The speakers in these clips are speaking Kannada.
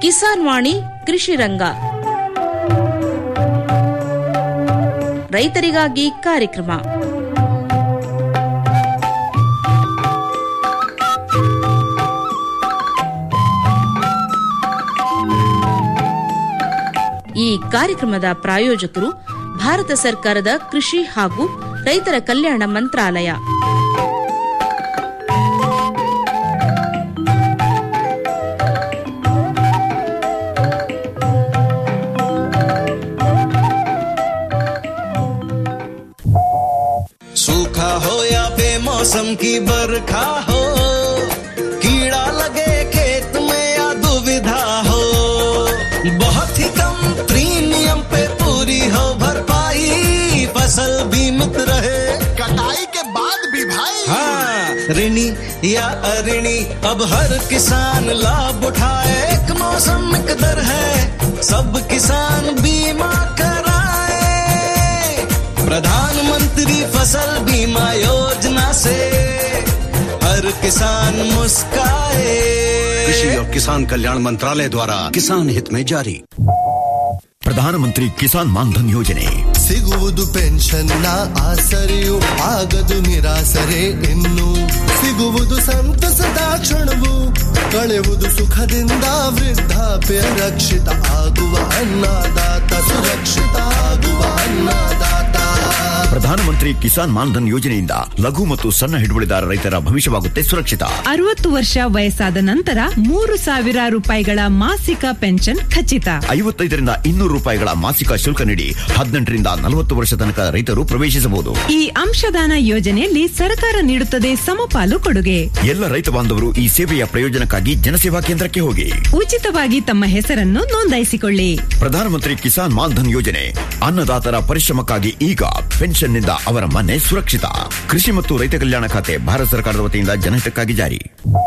ಕಿಸಾನ್ ವಾಣಿ ಕೃಷಿ ರಂಗ ರೈತರಿಗಾಗಿ ಕಾರ್ಯಕ್ರಮ ಈ ಕಾರ್ಯಕ್ರಮದ ಪ್ರಾಯೋಜಕರು ಭಾರತ ಸರ್ಕಾರದ ಕೃಷಿ ಹಾಗೂ ರೈತರ ಕಲ್ಯಾಣ ಮಂತ್ರಾಲಯ सूखा हो या बेमौसम की बरखा हो कीड़ा लगे खेत में या दुविधा हो बहुत ही कम प्रीमियम पे पूरी हो भरपाई फसल बीमित रहे कटाई के बाद भी भाई हाँ ऋणी या अऋणी अब हर किसान लाभ उठाए एक मौसम एक दर है सब किसान बीमा कराए प्रधानमंत्री फसल बीमा योजना से हर किसान मुस्काए कृषि और किसान कल्याण मंत्रालय द्वारा किसान हित में जारी ಪ್ರಧಾನಮಂತ್ರಿ ಕಿಸಾನ್ ಮಾನ್ಧನ್ ಯೋಜನೆ ಸಿಗುವುದು ಪೆನ್ಷನ್ನ ಆಸರೆಯು ಆಗದು ನಿರಾಸರೆ ಇನ್ನು ಸಿಗುವುದು ಸಂತಸದ ಕ್ಷಣವು ಕಳೆಯುವುದು ಸುಖದಿಂದ ವೃದ್ಧಾಪ್ಯ ರಕ್ಷಿತ ಆಗುವ ಅನ್ನದಾತ ಸುರಕ್ಷಿತ ಆಗುವ ಅನ್ನದಾತ ಪ್ರಧಾನಮಂತ್ರಿ ಕಿಸಾನ್ ಮಾನ್ಧನ್ ಯೋಜನೆಯಿಂದ ಲಘು ಮತ್ತು ಸಣ್ಣ ಹಿಡುವಳಿದಾರ ರೈತರ ಭವಿಷ್ಯವಾಗುತ್ತೆ ಸುರಕ್ಷಿತ ಅರವತ್ತು ವರ್ಷ ವಯಸ್ಸಾದ ನಂತರ ಮೂರು ಸಾವಿರ ರೂಪಾಯಿಗಳ ಮಾಸಿಕ ಪೆನ್ಷನ್ ಖಚಿತ ಐವತ್ತೈದರಿಂದ ಇನ್ನೂರು ರೂಪಾಯಿಗಳ ಮಾಸಿಕ ಶುಲ್ಕ ನೀಡಿ ಹದಿನೆಂಟರಿಂದ ನಲವತ್ತು ವರ್ಷ ತನಕ ರೈತರು ಪ್ರವೇಶಿಸಬಹುದು ಈ ಅಂಶದಾನ ಯೋಜನೆಯಲ್ಲಿ ಸರ್ಕಾರ ನೀಡುತ್ತದೆ ಸಮಪಾಲು ಕೊಡುಗೆ ಎಲ್ಲ ರೈತ ಬಾಂಧವರು ಈ ಸೇವೆಯ ಪ್ರಯೋಜನಕ್ಕಾಗಿ ಜನಸೇವಾ ಕೇಂದ್ರಕ್ಕೆ ಹೋಗಿ ಉಚಿತವಾಗಿ ತಮ್ಮ ಹೆಸರನ್ನು ನೋಂದಾಯಿಸಿಕೊಳ್ಳಿ ಪ್ರಧಾನಮಂತ್ರಿ ಕಿಸಾನ್ ಮಾನ್ಧನ್ ಯೋಜನೆ ಅನ್ನದಾತರ ಪರಿಶ್ರಮಕ್ಕಾಗಿ ಈಗ ಪೆನ್ಷನ್ನಿಂದ ಅವರ ಮನೆ ಸುರಕ್ಷಿತ ಕೃಷಿ ಮತ್ತು ರೈತ ಕಲ್ಯಾಣ ಖಾತೆ ಭಾರತ ಸರ್ಕಾರದ ವತಿಯಿಂದ ಜನಹಿತಕ್ಕಾಗಿ ಜಾರಿ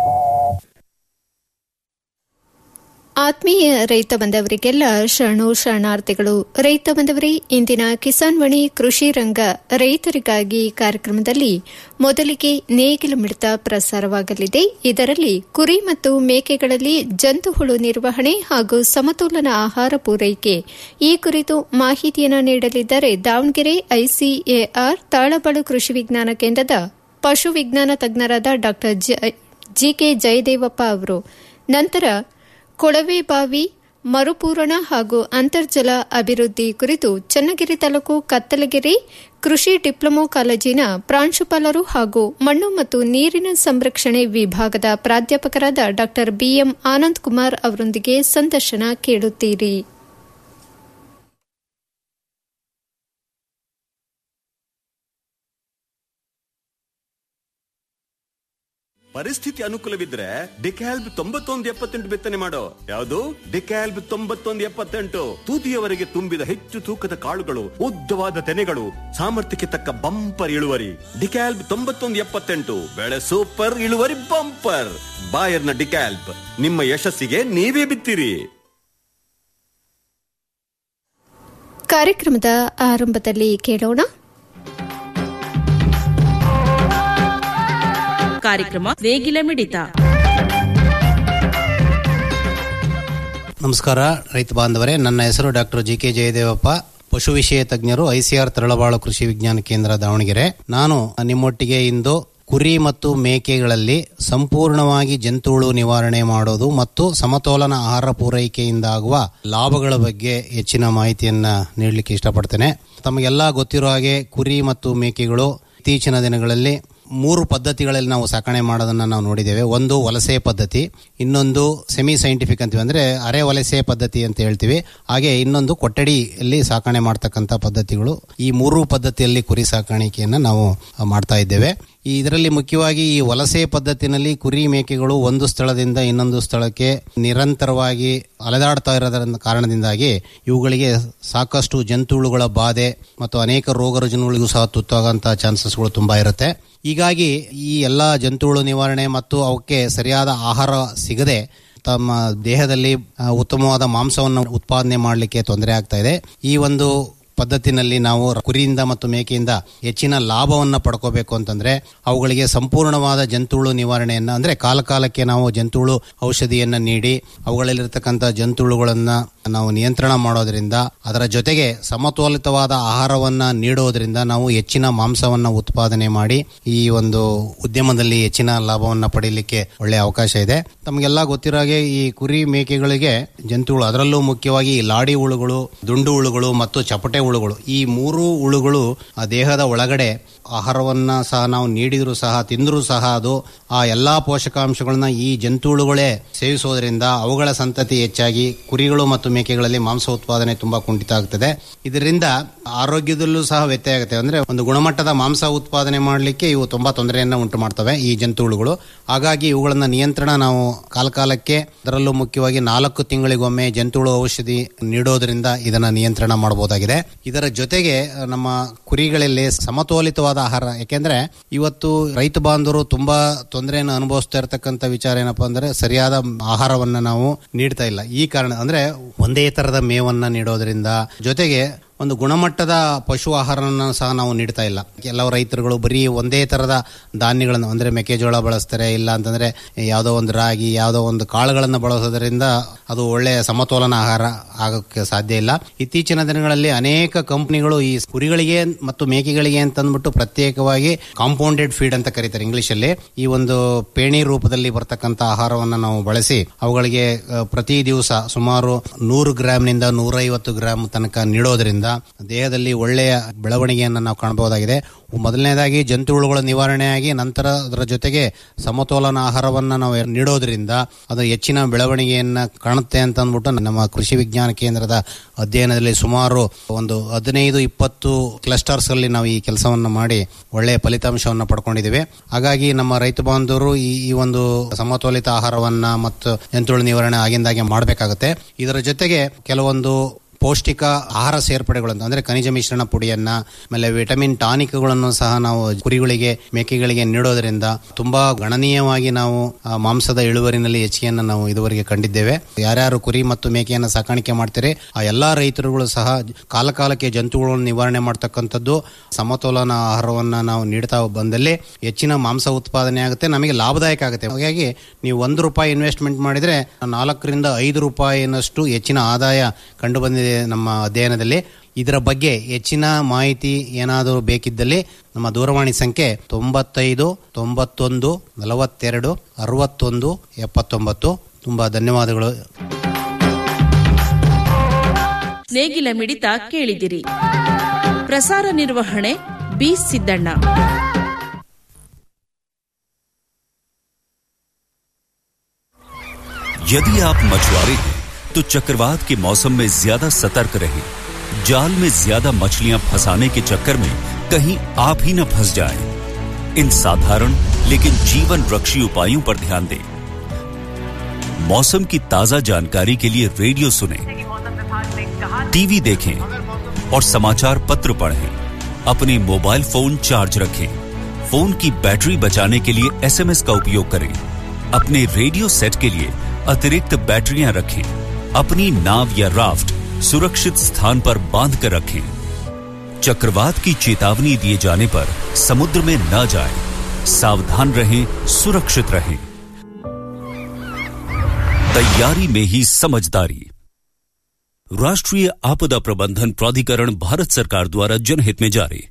ಆತ್ಮೀಯ ರೈತ ಬಂದವರಿಗೆಲ್ಲ ಶರಣು ಶರಣಾರ್ಥಿಗಳು ರೈತ ಬಂದವರೇ ಇಂದಿನ ಕಿಸಾನ್ ವಾಣಿ ಕೃಷಿ ರಂಗ ರೈತರಿಗಾಗಿ ಕಾರ್ಯಕ್ರಮದಲ್ಲಿ ಮೊದಲಿಗೆ ನೇಗಿಲು ಮಿಡಿತ ಪ್ರಸಾರವಾಗಲಿದೆ ಇದರಲ್ಲಿ ಕುರಿ ಮತ್ತು ಮೇಕೆಗಳಲ್ಲಿ ಜಂತುಹುಳು ನಿರ್ವಹಣೆ ಹಾಗೂ ಸಮತೋಲನ ಆಹಾರ ಪೂರೈಕೆ ಈ ಕುರಿತು ಮಾಹಿತಿಯನ್ನು ನೀಡಲಿದ್ದಾರೆ ದಾವಣಗೆರೆ ಐಸಿಎಆರ್ ತಾಳಬಾಳು ಕೃಷಿ ವಿಜ್ಞಾನ ಕೇಂದ್ರದ ಪಶು ವಿಜ್ಞಾನ ತಜ್ಞರಾದ ಡಾ ಜಿಕೆ ಜಯದೇವಪ್ಪ ಅವರು ನಂತರ ಕೊಳವೆ ಬಾವಿ ಮರುಪೂರಣ ಹಾಗೂ ಅಂತರ್ಜಲ ಅಭಿವೃದ್ಧಿ ಕುರಿತು ಚನ್ನಗಿರಿ ತಾಲೂಕು ಕತ್ತಲಗಿರಿ ಕೃಷಿ ಡಿಪ್ಲೊಮೊ ಕಾಲೇಜಿನ ಪ್ರಾಂಶುಪಾಲರು ಹಾಗೂ ಮಣ್ಣು ಮತ್ತು ನೀರಿನ ಸಂರಕ್ಷಣೆ ವಿಭಾಗದ ಪ್ರಾಧ್ಯಾಪಕರಾದ ಡಾ ಬಿಎಂ ಆನಂದ್ ಕುಮಾರ್ ಅವರೊಂದಿಗೆ ಸಂದರ್ಶನ ಕೇಳುತ್ತೀರಿ ಪರಿಸ್ಥಿತಿ ಅನುಕೂಲವಿದ್ರೆ ಡಿಕ್ಯಾಲ್ಬ್ ತೊಂಬತ್ತೊಂದು ಎಪ್ಪತ್ತೆಂಟು ಬಿತ್ತನೆ ಮಾಡೋ ಯಾವುದು ಡಿಕ್ಯಾಲ್ಬ್ ತೊಂಬತ್ತೊಂದು ಎಪ್ಪತ್ತೆಂಟು ತೂತಿಯವರೆಗೆ ತುಂಬಿದ ಹೆಚ್ಚು ತೂಕದ ಕಾಳುಗಳು ಉದ್ದವಾದ ತೆನೆಗಳು ಸಾಮರ್ಥ್ಯಕ್ಕೆ ತಕ್ಕ ಬಂಪರ್ ಇಳುವರಿ ಡಿಕ್ಯಾಲ್ಬ್ ತೊಂಬತ್ತೊಂದು ಎಪ್ಪತ್ತೆಂಟು ಬೆಳೆ ಸೂಪರ್ ಇಳುವರಿ ಬಂಪರ್ ಬಾಯರ್ನ ಡಿಕ್ಯಾಲ್ಬ್ ನಿಮ್ಮ ಯಶಸ್ಸಿಗೆ ನೀವೇ ಬಿತ್ತಿರಿ ಕಾರ್ಯಕ್ರಮದ ಆರಂಭದಲ್ಲಿ ಕೇಳೋಣ ಕಾರ್ಯಕ್ರಮ ನೇಗಿಲ ಮಿಡಿತ ನಮಸ್ಕಾರ ರೈತ ಬಾಂಧವರೇ ನನ್ನ ಹೆಸರು ಡಾಕ್ಟರ್ ಜಿ ಕೆ ಜಯದೇವಪ್ಪ ಪಶು ವಿಷಯ ತಜ್ಞರು ಐಸಿಆರ್ ತರಳಬಾಳು ಕೃಷಿ ವಿಜ್ಞಾನ ಕೇಂದ್ರ ದಾವಣಗೆರೆ ನಾನು ನಿಮ್ಮೊಟ್ಟಿಗೆ ಇಂದು ಕುರಿ ಮತ್ತು ಮೇಕೆಗಳಲ್ಲಿ ಸಂಪೂರ್ಣವಾಗಿ ಜಂತುಹುಳು ನಿವಾರಣೆ ಮಾಡೋದು ಮತ್ತು ಸಮತೋಲನ ಆಹಾರ ಪೂರೈಕೆಯಿಂದ ಆಗುವ ಲಾಭಗಳ ಬಗ್ಗೆ ಹೆಚ್ಚಿನ ಮಾಹಿತಿಯನ್ನ ನೀಡಲಿಕ್ಕೆ ಇಷ್ಟಪಡ್ತೇನೆ ತಮಗೆಲ್ಲ ಗೊತ್ತಿರೋ ಹಾಗೆ ಕುರಿ ಮತ್ತು ಮೇಕೆಗಳು ಇತ್ತೀಚಿನ ದಿನಗಳಲ್ಲಿ ಮೂರು ಪದ್ಧತಿಗಳಲ್ಲಿ ನಾವು ಸಾಕಣೆ ಮಾಡೋದನ್ನ ನಾವು ನೋಡಿದ್ದೇವೆ ಒಂದು ವಲಸೆ ಪದ್ಧತಿ ಇನ್ನೊಂದು ಸೆಮಿ ಸೈಂಟಿಫಿಕ್ ಅಂತೀವಿ ಅಂದ್ರೆ ಅರೆ ವಲಸೆ ಪದ್ಧತಿ ಅಂತ ಹೇಳ್ತೀವಿ ಹಾಗೆ ಇನ್ನೊಂದು ಕೊಠಡಿಯಲ್ಲಿ ಸಾಕಣೆ ಮಾಡ್ತಕ್ಕಂಥ ಪದ್ಧತಿಗಳು ಈ ಮೂರು ಪದ್ಧತಿಯಲ್ಲಿ ಕುರಿ ಸಾಕಾಣಿಕೆಯನ್ನ ನಾವು ಮಾಡ್ತಾ ಇದ್ದೇವೆ ಈ ಇದರಲ್ಲಿ ಮುಖ್ಯವಾಗಿ ಈ ವಲಸೆ ಪದ್ಧತಿನಲ್ಲಿ ಕುರಿ ಮೇಕೆಗಳು ಒಂದು ಸ್ಥಳದಿಂದ ಇನ್ನೊಂದು ಸ್ಥಳಕ್ಕೆ ನಿರಂತರವಾಗಿ ಅಲೆದಾಡ್ತಾ ಇರೋದರ ಕಾರಣದಿಂದಾಗಿ ಇವುಗಳಿಗೆ ಸಾಕಷ್ಟು ಜಂತುಹುಳುಗಳ ಬಾಧೆ ಮತ್ತು ಅನೇಕ ರೋಗ ರುಜಿನಗಳಿಗೂ ಸಹ ತುತ್ತಾಗುವಂತಹ ಚಾನ್ಸಸ್ಗಳು ತುಂಬಾ ಇರುತ್ತೆ ಹೀಗಾಗಿ ಈ ಎಲ್ಲ ಜಂತುಹುಳು ನಿವಾರಣೆ ಮತ್ತು ಅವಕ್ಕೆ ಸರಿಯಾದ ಆಹಾರ ಸಿಗದೆ ತಮ್ಮ ದೇಹದಲ್ಲಿ ಆ, ಉತ್ತಮವಾದ ಮಾಂಸವನ್ನು ಉತ್ಪಾದನೆ ಮಾಡಲಿಕ್ಕೆ ತೊಂದರೆ ಆಗ್ತಾ ಇದೆ ಈ ಒಂದು ಪದ್ಧತಿನಲ್ಲಿ ನಾವು ಕುರಿಯಿಂದ ಮತ್ತು ಮೇಕೆಯಿಂದ ಹೆಚ್ಚಿನ ಲಾಭವನ್ನ ಪಡ್ಕೋಬೇಕು ಅಂತಂದ್ರೆ ಅವುಗಳಿಗೆ ಸಂಪೂರ್ಣವಾದ ಜಂತುಹುಳು ನಿವಾರಣೆಯನ್ನ ಅಂದ್ರೆ ಕಾಲ ಕಾಲಕ್ಕೆ ನಾವು ಜಂತುಹುಳು ಔಷಧಿಯನ್ನ ನೀಡಿ ಅವುಗಳಲ್ಲಿರ್ತಕ್ಕಂಥ ಜಂತುಹುಳುಗಳನ್ನ ನಾವು ನಿಯಂತ್ರಣ ಮಾಡೋದ್ರಿಂದ ಅದರ ಜೊತೆಗೆ ಸಮತೋಲಿತವಾದ ಆಹಾರವನ್ನ ನೀಡೋದ್ರಿಂದ ನಾವು ಹೆಚ್ಚಿನ ಮಾಂಸವನ್ನ ಉತ್ಪಾದನೆ ಮಾಡಿ ಈ ಒಂದು ಉದ್ಯಮದಲ್ಲಿ ಹೆಚ್ಚಿನ ಲಾಭವನ್ನ ಪಡೆಯಲಿಕ್ಕೆ ಒಳ್ಳೆಯ ಅವಕಾಶ ಇದೆ ತಮಗೆಲ್ಲ ಗೊತ್ತಿರೋ ಹಾಗೆ ಈ ಕುರಿ ಮೇಕೆಗಳಿಗೆ ಜಂತುಹುಳು ಅದರಲ್ಲೂ ಮುಖ್ಯವಾಗಿ ಈ ಲಾಡಿ ಹುಳುಗಳು ದುಂಡು ಹುಳುಗಳು ಮತ್ತು ಚಪಟೆ ಹುಳುಗಳು ಈ ಮೂರು ಹುಳುಗಳು ಆ ದೇಹದ ಒಳಗಡೆ ಆಹಾರವನ್ನ ಸಹ ನಾವು ನೀಡಿದ್ರು ಸಹ ತಿಂದರೂ ಸಹ ಅದು ಆ ಎಲ್ಲಾ ಪೋಷಕಾಂಶಗಳನ್ನ ಈ ಜಂತುಹುಳುಗಳೇ ಸೇವಿಸೋದ್ರಿಂದ ಅವುಗಳ ಸಂತತಿ ಹೆಚ್ಚಾಗಿ ಕುರಿಗಳು ಮತ್ತು ಮೇಕೆಗಳಲ್ಲಿ ಮಾಂಸ ಉತ್ಪಾದನೆ ತುಂಬಾ ಕುಂಠಿತ ಆಗ್ತದೆ ಇದರಿಂದ ಆರೋಗ್ಯದಲ್ಲೂ ಸಹ ವ್ಯತ್ಯಯ ಆಗುತ್ತೆ ಅಂದ್ರೆ ಒಂದು ಗುಣಮಟ್ಟದ ಮಾಂಸ ಉತ್ಪಾದನೆ ಮಾಡಲಿಕ್ಕೆ ಇವು ತುಂಬಾ ತೊಂದರೆಯನ್ನ ಉಂಟು ಮಾಡ್ತವೆ ಈ ಜಂತುಹುಳುಗಳು ಹಾಗಾಗಿ ಇವುಗಳನ್ನ ನಿಯಂತ್ರಣ ನಾವು ಕಾಲಕಾಲಕ್ಕೆ ಅದರಲ್ಲೂ ಮುಖ್ಯವಾಗಿ ನಾಲ್ಕು ತಿಂಗಳಿಗೊಮ್ಮೆ ಜಂತುಹುಳು ಔಷಧಿ ನೀಡೋದ್ರಿಂದ ಇದನ್ನ ನಿಯಂತ್ರಣ ಮಾಡಬಹುದಾಗಿದೆ ಇದರ ಜೊತೆಗೆ ನಮ್ಮ ಕುರಿಗಳಲ್ಲಿ ಸಮತೋಲಿತವಾದ ಆಹಾರ ಯಾಕೆಂದ್ರೆ ಇವತ್ತು ರೈತ ಬಾಂಧವರು ತುಂಬಾ ತೊಂದರೆಯನ್ನು ಅನುಭವಿಸ್ತಾ ಇರತಕ್ಕಂತ ವಿಚಾರ ಏನಪ್ಪಾ ಅಂದ್ರೆ ಸರಿಯಾದ ಆಹಾರವನ್ನ ನಾವು ನೀಡ್ತಾ ಇಲ್ಲ ಈ ಕಾರಣ ಅಂದ್ರೆ ಒಂದೇ ತರದ ಮೇವನ್ನ ನೀಡೋದ್ರಿಂದ ಜೊತೆಗೆ ಒಂದು ಗುಣಮಟ್ಟದ ಪಶು ಆಹಾರನ ಸಹ ನಾವು ನೀಡ್ತಾ ಇಲ್ಲ ಕೆಲವು ರೈತರುಗಳು ಬರೀ ಒಂದೇ ತರದ ಧಾನ್ಯಗಳನ್ನು ಅಂದ್ರೆ ಮೆಕ್ಕೆಜೋಳ ಬಳಸ್ತಾರೆ ಇಲ್ಲ ಅಂತಂದ್ರೆ ಯಾವುದೋ ಒಂದು ರಾಗಿ ಯಾವುದೋ ಒಂದು ಕಾಳುಗಳನ್ನು ಬಳಸೋದ್ರಿಂದ ಅದು ಒಳ್ಳೆಯ ಸಮತೋಲನ ಆಹಾರ ಆಗೋಕ್ಕೆ ಸಾಧ್ಯ ಇಲ್ಲ ಇತ್ತೀಚಿನ ದಿನಗಳಲ್ಲಿ ಅನೇಕ ಕಂಪನಿಗಳು ಈ ಕುರಿಗಳಿಗೆ ಮತ್ತು ಮೇಕೆಗಳಿಗೆ ಅಂತಂದ್ಬಿಟ್ಟು ಪ್ರತ್ಯೇಕವಾಗಿ ಕಾಂಪೌಂಡೆಡ್ ಫೀಡ್ ಅಂತ ಕರೀತಾರೆ ಇಂಗ್ಲಿಷ್ ಅಲ್ಲಿ ಈ ಒಂದು ಪೇಣಿ ರೂಪದಲ್ಲಿ ಬರ್ತಕ್ಕಂಥ ಆಹಾರವನ್ನು ನಾವು ಬಳಸಿ ಅವುಗಳಿಗೆ ಅಹ್, ಪ್ರತಿ ದಿವಸ ಸುಮಾರು ನೂರು ಗ್ರಾಮ್ನಿಂದ ನೂರೈವತ್ತು ಗ್ರಾಮ್ ತನಕ ನೀಡೋದ್ರಿಂದ ದೇಹದಲ್ಲಿ ಒಳ್ಳೆಯ ಬೆಳವಣಿಗೆಯನ್ನು ನಾವು ಕಾಣಬಹುದಾಗಿದೆ ಮೊದಲನೇದಾಗಿ ಜಂತುಹುಳುಗಳ ನಿವಾರಣೆಯಾಗಿ ನಂತರ ಅದರ ಜೊತೆಗೆ ಸಮತೋಲನ ಆಹಾರವನ್ನ ನಾವು ನೀಡೋದ್ರಿಂದ ಅದು ಹೆಚ್ಚಿನ ಬೆಳವಣಿಗೆಯನ್ನ ಕಾಣುತ್ತೆ ಅಂತ ಅಂದ್ಬಿಟ್ಟು ನಮ್ಮ ಕೃಷಿ ವಿಜ್ಞಾನ ಕೇಂದ್ರದ ಅಧ್ಯಯನದಲ್ಲಿ ಸುಮಾರು ಒಂದು ಹದಿನೈದು ಇಪ್ಪತ್ತು ಕ್ಲಸ್ಟರ್ಸ್ ಅಲ್ಲಿ ನಾವು ಈ ಕೆಲಸವನ್ನ ಮಾಡಿ ಒಳ್ಳೆಯ ಫಲಿತಾಂಶವನ್ನು ಪಡ್ಕೊಂಡಿದ್ದೇವೆ ಹಾಗಾಗಿ ನಮ್ಮ ರೈತ ಬಾಂಧವರು ಈ ಈ ಒಂದು ಸಮತೋಲಿತ ಆಹಾರವನ್ನ ಮತ್ತು ಜಂತುಹುಳು ನಿವಾರಣೆ ಆಗಿಂದಾಗೆ ಮಾಡಬೇಕಾಗುತ್ತೆ ಇದರ ಜೊತೆಗೆ ಕೆಲವೊಂದು ಪೌಷ್ಟಿಕ ಆಹಾರ ಸೇರ್ಪಡೆಗಳನ್ನು ಅಂದ್ರೆ ಖನಿಜ ಮಿಶ್ರಣ ಪುಡಿಯನ್ನ ಆಮೇಲೆ ವಿಟಮಿನ್ ಟಾನಿಕ್ಗಳನ್ನು ಸಹ ನಾವು ಕುರಿಗಳಿಗೆ ಮೇಕೆಗಳಿಗೆ ನೀಡೋದ್ರಿಂದ ತುಂಬಾ ಗಣನೀಯವಾಗಿ ನಾವು ಆ, ಮಾಂಸದ ಇಳುವರಿನಲ್ಲಿ ಹೆಚ್ಚಿಗೆಯನ್ನು ನಾವು ಇದುವರೆಗೆ ಕಂಡಿದ್ದೇವೆ ಯಾರ್ಯಾರು ಕುರಿ ಮತ್ತು ಮೇಕೆಯನ್ನು ಸಾಕಾಣಿಕೆ ಮಾಡ್ತಾರೆ ಆ ಎಲ್ಲಾ ರೈತರುಗಳು ಸಹ ಕಾಲಕಾಲಕ್ಕೆ ಜಂತುಗಳನ್ನು ನಿವಾರಣೆ ಮಾಡ್ತಕ್ಕಂಥದ್ದು ಸಮತೋಲನ ಆಹಾರವನ್ನ ನಾವು ನೀಡ್ತಾ ಬಂದಲ್ಲಿ ಹೆಚ್ಚಿನ ಮಾಂಸ ಉತ್ಪಾದನೆ ಆಗುತ್ತೆ ನಮಗೆ ಲಾಭದಾಯಕ ಆಗುತ್ತೆ ಹಾಗಾಗಿ ನೀವು ಒಂದು ರೂಪಾಯಿ ಇನ್ವೆಸ್ಟ್ಮೆಂಟ್ ಮಾಡಿದ್ರೆ ನಾಲ್ಕರಿಂದ ಐದು ರೂಪಾಯಿನಷ್ಟು ಹೆಚ್ಚಿನ ಆದಾಯ ಕಂಡು ಬಂದಿದೆ ನಮ್ಮ ಅಧ್ಯಯನದಲ್ಲಿ ಇದರ ಬಗ್ಗೆ ಹೆಚ್ಚಿನ ಮಾಹಿತಿ ಏನಾದರೂ ಬೇಕಿದ್ದಲ್ಲಿ ನಮ್ಮ ದೂರವಾಣಿ ಸಂಖ್ಯೆ ತೊಂಬತ್ತೈದು ತೊಂಬತ್ತೊಂದು ನಲವತ್ತೆರಡು ಅರವತ್ತೊಂದು ಎಪ್ಪತ್ತೊಂಬತ್ತು ತುಂಬಾ ಧನ್ಯವಾದಗಳು ನೇಗಿಲ ಮಿಡಿತ ಕೇಳಿದಿರಿ ಪ್ರಸಾರ ನಿರ್ವಹಣೆ ಬಿ ಸಿದ್ದಣ್ಣ यदि आप मछुआरे हैं तो चक्रवात के मौसम में ज्यादा सतर्क रहें जाल में ज्यादा मछलियां फंसाने के चक्कर में कहीं आप ही न फंस जाएं। इन साधारण लेकिन जीवन रक्षी उपायों पर ध्यान दें मौसम की ताजा जानकारी के लिए रेडियो सुने टीवी देखें और समाचार पत्र पढ़ें अपने मोबाइल फोन चार्ज रखें फोन की बैटरी बचाने के लिए एसएमएस का उपयोग करें अपने रेडियो सेट के लिए अतिरिक्त बैटरियां रखें अपनी नाव या राफ्ट सुरक्षित स्थान पर बांध कर रखें चक्रवात की चेतावनी दिए जाने पर समुद्र में न जाएं, सावधान रहें सुरक्षित रहें तैयारी में ही समझदारी राष्ट्रीय आपदा प्रबंधन प्राधिकरण भारत सरकार द्वारा जनहित में जारी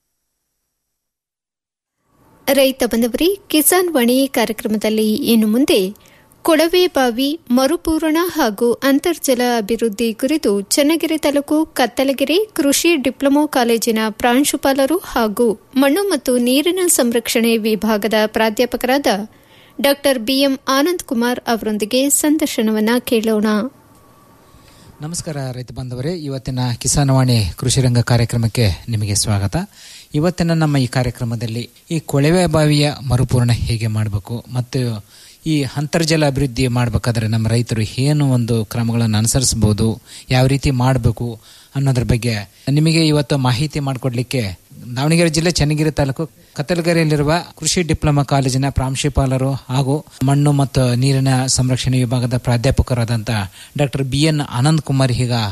ರೈತ ಬಂದವರಿ ಕಿಸಾನ್ ವಾಣಿ ಕಾರ್ಯಕ್ರಮದಲ್ಲಿ ಇನ್ನು ಮುಂದೆ ಕೊಳವೆ ಬಾವಿ ಮರುಪೂರಣ ಹಾಗೂ ಅಂತರ್ಜಲ ಅಭಿವೃದ್ಧಿ ಕುರಿತು ಚನ್ನಗಿರಿ ತಾಲೂಕು ಕತ್ತಲಗೆರೆ ಕೃಷಿ ಡಿಪ್ಲೊಮೊ ಕಾಲೇಜಿನ ಪ್ರಾಂಶುಪಾಲರು ಹಾಗೂ ಮಣ್ಣು ಮತ್ತು ನೀರಿನ ಸಂರಕ್ಷಣೆ ವಿಭಾಗದ ಪ್ರಾಧ್ಯಾಪಕರಾದ ಡಾ ಬಿಎಂ ಆನಂದ್ ಕುಮಾರ್ ಅವರೊಂದಿಗೆ ಸಂದರ್ಶನವನ್ನ ಕೇಳೋಣ ನಮಸ್ಕಾರ ರೈತ ಬಾಂಧವರೇ ಇವತ್ತಿನ ಕಿಸಾನವಾಣಿ ಕೃಷಿ ರಂಗ ಕಾರ್ಯಕ್ರಮಕ್ಕೆ ನಿಮಗೆ ಸ್ವಾಗತ ಇವತ್ತಿನ ನಮ್ಮ ಈ ಕಾರ್ಯಕ್ರಮದಲ್ಲಿ ಈ ಕೊಳವೆ ಬಾವಿಯ ಮರುಪೂರ್ಣ ಹೇಗೆ ಮಾಡಬೇಕು ಮತ್ತು ಈ ಅಂತರ್ಜಲ ಅಭಿವೃದ್ಧಿ ಮಾಡಬೇಕಾದ್ರೆ ನಮ್ಮ ರೈತರು ಏನು ಒಂದು ಕ್ರಮಗಳನ್ನು ಅನುಸರಿಸಬಹುದು ಯಾವ ರೀತಿ ಮಾಡಬೇಕು ಅನ್ನೋದ್ರ ಬಗ್ಗೆ ನಿಮಗೆ ಇವತ್ತು ಮಾಹಿತಿ ಮಾಡಿಕೊಡ್ಲಿಕ್ಕೆ ದಾವಣಗೆರೆ ಜಿಲ್ಲೆ ಚನ್ನಗಿರಿ ತಾಲೂಕು ಕತ್ತಲಗೆರೆಯಲ್ಲಿರುವ ಕೃಷಿ ಡಿಪ್ಲೊಮಾ ಕಾಲೇಜಿನ ಪ್ರಾಂಶುಪಾಲರು ಹಾಗೂ ಮಣ್ಣು ಮತ್ತು ನೀರಿನ ಸಂರಕ್ಷಣೆ ವಿಭಾಗದ ಪ್ರಾಧ್ಯಾಪಕರಾದಂಥ doctor B N Anand Kumar ಈಗ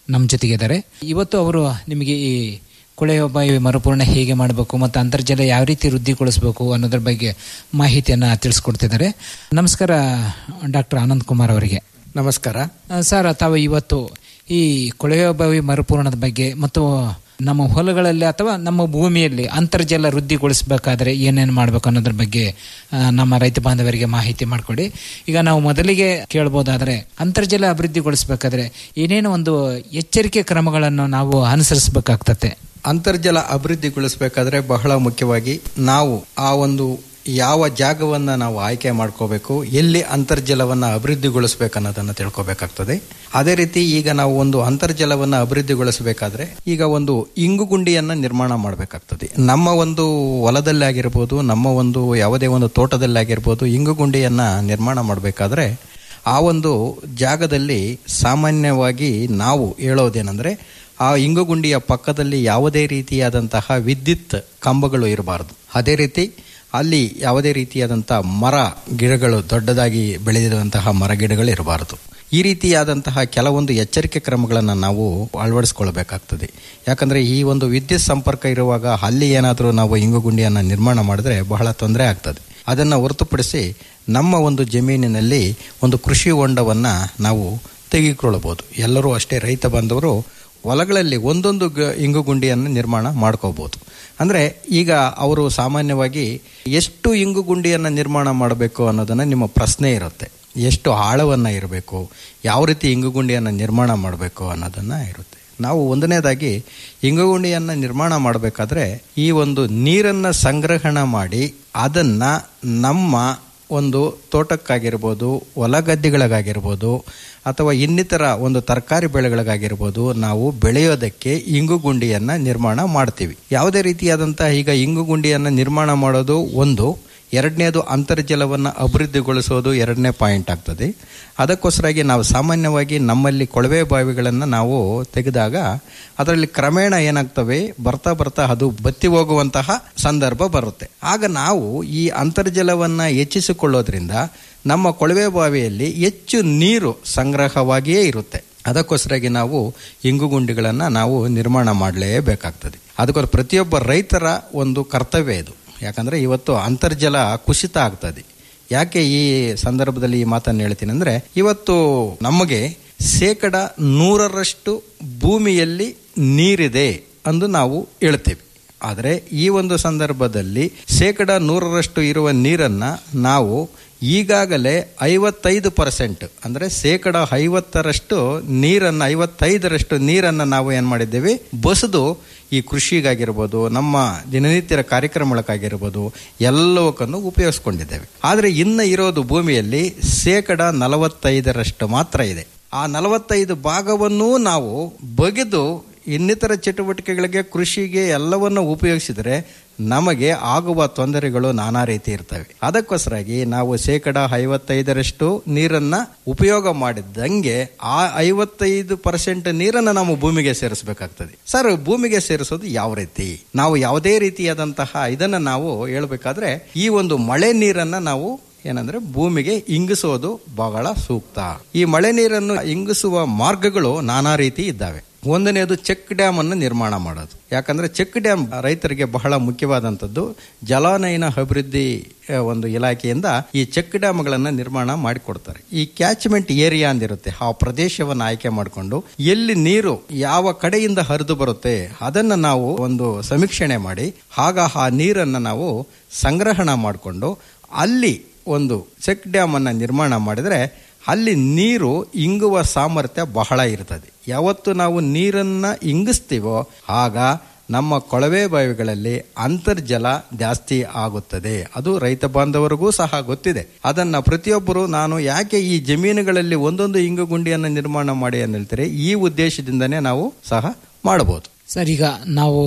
ನಮ್ಮ ಜೊತೆಗಿದ್ದಾರೆ ಇವತ್ತು ಅವರು ನಿಮಗೆ ಈ ಕೊಳೆಯ ಬಾವಿ ಮರುಪೂರ್ಣ ಹೇಗೆ ಮಾಡಬೇಕು ಮತ್ತು ಅಂತರ್ಜಲ ಯಾವ ರೀತಿ ವೃದ್ಧಿಗೊಳಿಸಬೇಕು ಅನ್ನೋದ್ರ ಬಗ್ಗೆ ಮಾಹಿತಿಯನ್ನು ತಿಳಿಸ್ಕೊಡ್ತಿದ್ದಾರೆ ನಮಸ್ಕಾರ ಡಾಕ್ಟರ್ ಆನಂದ್ ಕುಮಾರ್ ಅವರಿಗೆ ನಮಸ್ಕಾರ ಆ, ಸರ್ ತಾವು ಇವತ್ತು ಈ ಕೊಳೆಯ ಬಾವಿ ಮರುಪೂರಣದ ಬಗ್ಗೆ ಮತ್ತು ನಮ್ಮ ಹೊಲಗಳಲ್ಲಿ ಅಥವಾ ನಮ್ಮ ಭೂಮಿಯಲ್ಲಿ ಅಂತರ್ಜಲ ವೃದ್ಧಿಗೊಳಿಸಬೇಕಾದ್ರೆ ಏನೇನು ಮಾಡಬೇಕು ಅನ್ನೋದ್ರ ಬಗ್ಗೆ ಆ, ನಮ್ಮ ರೈತ ಬಾಂಧವರಿಗೆ ಮಾಹಿತಿ ಮಾಡಿಕೊಡಿ ಈಗ ನಾವು ಮೊದಲಿಗೆ ಕೇಳ್ಬೋದಾದ್ರೆ ಅಂತರ್ಜಲ ಅಭಿವೃದ್ಧಿಗೊಳಿಸಬೇಕಾದ್ರೆ ಏನೇನು ಒಂದು ಎಚ್ಚರಿಕೆ ಕ್ರಮಗಳನ್ನು ನಾವು ಅನುಸರಿಸಬೇಕಾಗ್ತತೆ ಅಂತರ್ಜಲ ಅಭಿವೃದ್ಧಿಗೊಳಿಸಬೇಕಾದ್ರೆ ಬಹಳ ಮುಖ್ಯವಾಗಿ ನಾವು ಆ ಒಂದು ಯಾವ ಜಾಗವನ್ನ ನಾವು ಆಯ್ಕೆ ಮಾಡ್ಕೋಬೇಕು ಎಲ್ಲಿ ಅಂತರ್ಜಲವನ್ನ ಅಭಿವೃದ್ಧಿಗೊಳಿಸಬೇಕು ಅನ್ನೋದನ್ನ ತಿಳ್ಕೊಬೇಕಾಗ್ತದೆ ಅದೇ ರೀತಿ ಈಗ ನಾವು ಒಂದು ಅಂತರ್ಜಲವನ್ನ ಅಭಿವೃದ್ಧಿಗೊಳಿಸಬೇಕಾದ್ರೆ ಈಗ ಒಂದು ಇಂಗುಗುಂಡಿಯನ್ನ ನಿರ್ಮಾಣ ಮಾಡಬೇಕಾಗ್ತದೆ ನಮ್ಮ ಒಂದು ಹೊಲದಲ್ಲಿ ಆಗಿರ್ಬೋದು ನಮ್ಮ ಒಂದು ಯಾವುದೇ ಒಂದು ತೋಟದಲ್ಲಿ ಆಗಿರ್ಬೋದು ಇಂಗುಗುಂಡಿಯನ್ನ ನಿರ್ಮಾಣ ಮಾಡಬೇಕಾದ್ರೆ ಆ ಒಂದು ಜಾಗದಲ್ಲಿ ಸಾಮಾನ್ಯವಾಗಿ ನಾವು ಹೇಳೋದೇನೆಂದ್ರೆ ಆ ಇಂಗುಗುಂಡಿಯ ಪಕ್ಕದಲ್ಲಿ ಯಾವುದೇ ರೀತಿಯಾದಂತಹ ವಿದ್ಯುತ್ ಕಂಬಗಳು ಇರಬಾರದು ಅದೇ ರೀತಿ ಅಲ್ಲಿ ಯಾವುದೇ ರೀತಿಯಾದಂಥ ಮರ ಗಿಡಗಳು ದೊಡ್ಡದಾಗಿ ಬೆಳೆದಿರುವಂತಹ ಮರ ಗಿಡಗಳು ಇರಬಾರದು ಈ ರೀತಿಯಾದಂತಹ ಕೆಲವೊಂದು ಎಚ್ಚರಿಕೆ ಕ್ರಮಗಳನ್ನು ನಾವು ಅಳವಡಿಸ್ಕೊಳ್ಬೇಕಾಗ್ತದೆ ಯಾಕಂದ್ರೆ ಈ ಒಂದು ವಿದ್ಯುತ್ ಸಂಪರ್ಕ ಇರುವಾಗ ಅಲ್ಲಿ ಏನಾದರೂ ನಾವು ಇಂಗುಗುಂಡಿಯನ್ನು ನಿರ್ಮಾಣ ಮಾಡಿದ್ರೆ ಬಹಳ ತೊಂದರೆ ಆಗ್ತದೆ ಅದನ್ನು ಹೊರತುಪಡಿಸಿ ನಮ್ಮ ಒಂದು ಜಮೀನಿನಲ್ಲಿ ಒಂದು ಕೃಷಿ ಹೊಂಡವನ್ನು ನಾವು ತೆಗೆದುಕೊಳ್ಳಬಹುದು ಎಲ್ಲರೂ ಅಷ್ಟೇ ರೈತ ಬಾಂಧವರು ಹೊಲಗಳಲ್ಲಿ ಒಂದೊಂದು ಗ ಇಂಗುಗುಂಡಿಯನ್ನು ನಿರ್ಮಾಣ ಮಾಡ್ಕೋಬಹುದು ಅಂದರೆ ಈಗ ಅವರು ಸಾಮಾನ್ಯವಾಗಿ ಎಷ್ಟು ಇಂಗುಗುಂಡಿಯನ್ನು ನಿರ್ಮಾಣ ಮಾಡಬೇಕು ಅನ್ನೋದನ್ನು ನಿಮ್ಮ ಪ್ರಶ್ನೆ ಇರುತ್ತೆ ಎಷ್ಟು ಆಳವನ್ನು ಇರಬೇಕು ಯಾವ ರೀತಿ ಇಂಗುಗುಂಡಿಯನ್ನು ನಿರ್ಮಾಣ ಮಾಡಬೇಕು ಅನ್ನೋದನ್ನು ಇರುತ್ತೆ ನಾವು ಒಂದನೇದಾಗಿ ಇಂಗುಗುಂಡಿಯನ್ನು ನಿರ್ಮಾಣ ಮಾಡಬೇಕಾದ್ರೆ ಈ ಒಂದು ನೀರನ್ನು ಸಂಗ್ರಹಣ ಮಾಡಿ ಅದನ್ನು ನಮ್ಮ ಒಂದು ತೋಟಕ್ಕಾಗಿರ್ಬೋದು ಹೊಲ ಗದ್ದೆಗಳಿಗಾಗಿರ್ಬೋದು ಅಥವಾ ಇನ್ನಿತರ ಒಂದು ತರಕಾರಿ ಬೆಳೆಗಳಿಗಾಗಿರ್ಬೋದು ನಾವು ಬೆಳೆಯೋದಕ್ಕೆ ಇಂಗುಗುಂಡಿಯನ್ನು ನಿರ್ಮಾಣ ಮಾಡ್ತೀವಿ ಯಾವುದೇ ರೀತಿಯಾದಂತಹ ಈಗ ಇಂಗುಗುಂಡಿಯನ್ನು ನಿರ್ಮಾಣ ಮಾಡೋದು ಒಂದು ಎರಡನೇದು ಅಂತರ್ಜಲವನ್ನು ಅಭಿವೃದ್ಧಿಗೊಳಿಸೋದು ಎರಡನೇ ಪಾಯಿಂಟ್ ಆಗ್ತದೆ ಅದಕ್ಕೋಸ್ಕರಾಗಿ ನಾವು ಸಾಮಾನ್ಯವಾಗಿ ನಮ್ಮಲ್ಲಿ ಕೊಳವೆ ಬಾವಿಗಳನ್ನು ನಾವು ತೆಗೆದಾಗ ಅದರಲ್ಲಿ ಕ್ರಮೇಣ ಏನಾಗ್ತವೆ ಬರ್ತಾ ಬರ್ತಾ ಅದು ಬತ್ತಿ ಹೋಗುವಂತಹ ಸಂದರ್ಭ ಬರುತ್ತೆ ಆಗ ನಾವು ಈ ಅಂತರ್ಜಲವನ್ನು ಹೆಚ್ಚಿಸಿಕೊಳ್ಳೋದ್ರಿಂದ ನಮ್ಮ ಕೊಳವೆ ಬಾವಿಯಲ್ಲಿ ಹೆಚ್ಚು ನೀರು ಸಂಗ್ರಹವಾಗಿಯೇ ಇರುತ್ತೆ ಅದಕ್ಕೋಸ್ಕರಾಗಿ ನಾವು ಇಂಗುಗುಂಡಿಗಳನ್ನು ನಾವು ನಿರ್ಮಾಣ ಮಾಡಲೇಬೇಕಾಗ್ತದೆ ಅದಕ್ಕೋಸ್ಕರ ಪ್ರತಿಯೊಬ್ಬ ರೈತರ ಒಂದು ಕರ್ತವ್ಯ ಇದು ಯಾಕಂದರೆ ಇವತ್ತು ಅಂತರ್ಜಲ ಕುಸಿತ ಆಗ್ತದೆ ಯಾಕೆ ಈ ಸಂದರ್ಭದಲ್ಲಿ ಈ ಮಾತನ್ನು ಹೇಳ್ತೀನಿ ಅಂದರೆ ಇವತ್ತು ನಮಗೆ ಶೇಕಡ ನೂರರಷ್ಟು ಭೂಮಿಯಲ್ಲಿ ನೀರಿದೆ ಎಂದು ನಾವು ಹೇಳ್ತೇವೆ ಆದರೆ ಈ ಒಂದು ಸಂದರ್ಭದಲ್ಲಿ ಶೇಕಡ ನೂರರಷ್ಟು ಇರುವ ನೀರನ್ನು ನಾವು ಈಗಾಗಲೇ ಐವತ್ತೈದು ಪರ್ಸೆಂಟ್ ಅಂದರೆ ಶೇಕಡ ಐವತ್ತರಷ್ಟು ನೀರನ್ನು ಐವತ್ತೈದರಷ್ಟು ನೀರನ್ನು ನಾವು ಏನು ಮಾಡಿದ್ದೇವೆ ಬಸಿದು ಈ ಕೃಷಿಗಾಗಿರ್ಬೋದು ನಮ್ಮ ದಿನನಿತ್ಯದ ಕಾರ್ಯಕ್ರಮಗಳಕ್ಕಾಗಿರ್ಬೋದು ಎಲ್ಲವಕ್ಕನ್ನು ಉಪಯೋಗಿಸ್ಕೊಂಡಿದ್ದೇವೆ ಆದರೆ ಇನ್ನು ಇರೋದು ಭೂಮಿಯಲ್ಲಿ ಶೇಕಡ ನಲವತ್ತೈದರಷ್ಟು ಮಾತ್ರ ಇದೆ ಆ ನಲವತ್ತೈದು ಭಾಗವನ್ನೂ ನಾವು ಬಗೆದು ಇನ್ನಿತರ ಚಟುವಟಿಕೆಗಳಿಗೆ ಕೃಷಿಗೆ ಎಲ್ಲವನ್ನು ಉಪಯೋಗಿಸಿದರೆ ನಮಗೆ ಆಗುವ ತೊಂದರೆಗಳು ನಾನಾ ರೀತಿ ಇರ್ತವೆ ಅದಕ್ಕೋಸ್ಕರಾಗಿ ನಾವು ಶೇಕಡ ಐವತ್ತೈದರಷ್ಟು ನೀರನ್ನ ಉಪಯೋಗ ಮಾಡಿದಂಗೆ ಆ ಐವತ್ತೈದು ಪರ್ಸೆಂಟ್ ನೀರನ್ನು ನಾವು ಭೂಮಿಗೆ ಸೇರಿಸಬೇಕಾಗ್ತದೆ ಸರ್ ಭೂಮಿಗೆ ಸೇರಿಸೋದು ಯಾವ ರೀತಿ ನಾವು ಯಾವುದೇ ರೀತಿಯಾದಂತಹ ಇದನ್ನ ನಾವು ಹೇಳ್ಬೇಕಾದ್ರೆ ಈ ಒಂದು ಮಳೆ ನೀರನ್ನ ನಾವು ಏನಂದ್ರೆ ಭೂಮಿಗೆ ಇಂಗಿಸೋದು ಬಹಳ ಸೂಕ್ತ ಈ ಮಳೆ ನೀರನ್ನು ಇಂಗಿಸುವ ಮಾರ್ಗಗಳು ನಾನಾ ರೀತಿ ಇದ್ದಾವೆ ಒಂದನೇದು ಚೆಕ್ ಡ್ಯಾಮ್ ಅನ್ನು ನಿರ್ಮಾಣ ಮಾಡೋದು ಯಾಕಂದ್ರೆ ಚೆಕ್ ಡ್ಯಾಮ್ ರೈತರಿಗೆ ಬಹಳ ಮುಖ್ಯವಾದಂಥದ್ದು ಜಲಾನಯನ ಅಭಿವೃದ್ಧಿ ಆ, ಒಂದು ಇಲಾಖೆಯಿಂದ ಈ ಚೆಕ್ ಡ್ಯಾಮ್ಗಳನ್ನು ನಿರ್ಮಾಣ ಮಾಡಿಕೊಡ್ತಾರೆ ಈ ಕ್ಯಾಚ್ಮೆಂಟ್ ಏರಿಯಾ ಅಂದಿರುತ್ತೆ ಆ ಪ್ರದೇಶವನ್ನು ಆಯ್ಕೆ ಮಾಡಿಕೊಂಡು ಎಲ್ಲಿ ನೀರು ಯಾವ ಕಡೆಯಿಂದ ಹರಿದು ಬರುತ್ತೆ ಅದನ್ನು ನಾವು ಒಂದು ಸಮೀಕ್ಷಣೆ ಮಾಡಿ ಆಗ ಆ ನೀರನ್ನು ನಾವು ಸಂಗ್ರಹಣ ಮಾಡಿಕೊಂಡು ಅಲ್ಲಿ ಒಂದು ಚೆಕ್ ಡ್ಯಾಮ್ ಅನ್ನು ನಿರ್ಮಾಣ ಮಾಡಿದರೆ ಅಲ್ಲಿ ನೀರು ಇಂಗುವ ಸಾಮರ್ಥ್ಯ ಬಹಳ ಇರ್ತದೆ ಯಾವತ್ತು ನಾವು ನೀರನ್ನು ಇಂಗಿಸ್ತೀವೋ ಆಗ ನಮ್ಮ ಕೊಳವೆ ಬಾವಿಗಳಲ್ಲಿ ಅಂತರ್ಜಲ ಜಾಸ್ತಿ ಆಗುತ್ತದೆ ಅದು ರೈತ ಬಾಂಧವರಿಗೂ ಸಹ ಗೊತ್ತಿದೆ ಅದನ್ನ ಪ್ರತಿಯೊಬ್ಬರು ನಾನು ಯಾಕೆ ಈ ಜಮೀನುಗಳಲ್ಲಿ ಒಂದೊಂದು ಇಂಗುಗುಂಡಿಯನ್ನು ನಿರ್ಮಾಣ ಮಾಡಿ ಅಂತ ಹೇಳ್ತಾರೆ ಈ ಉದ್ದೇಶದಿಂದನೇ ನಾವು ಸಹ ಮಾಡಬಹುದು ಸರ್ ಈಗ ನಾವು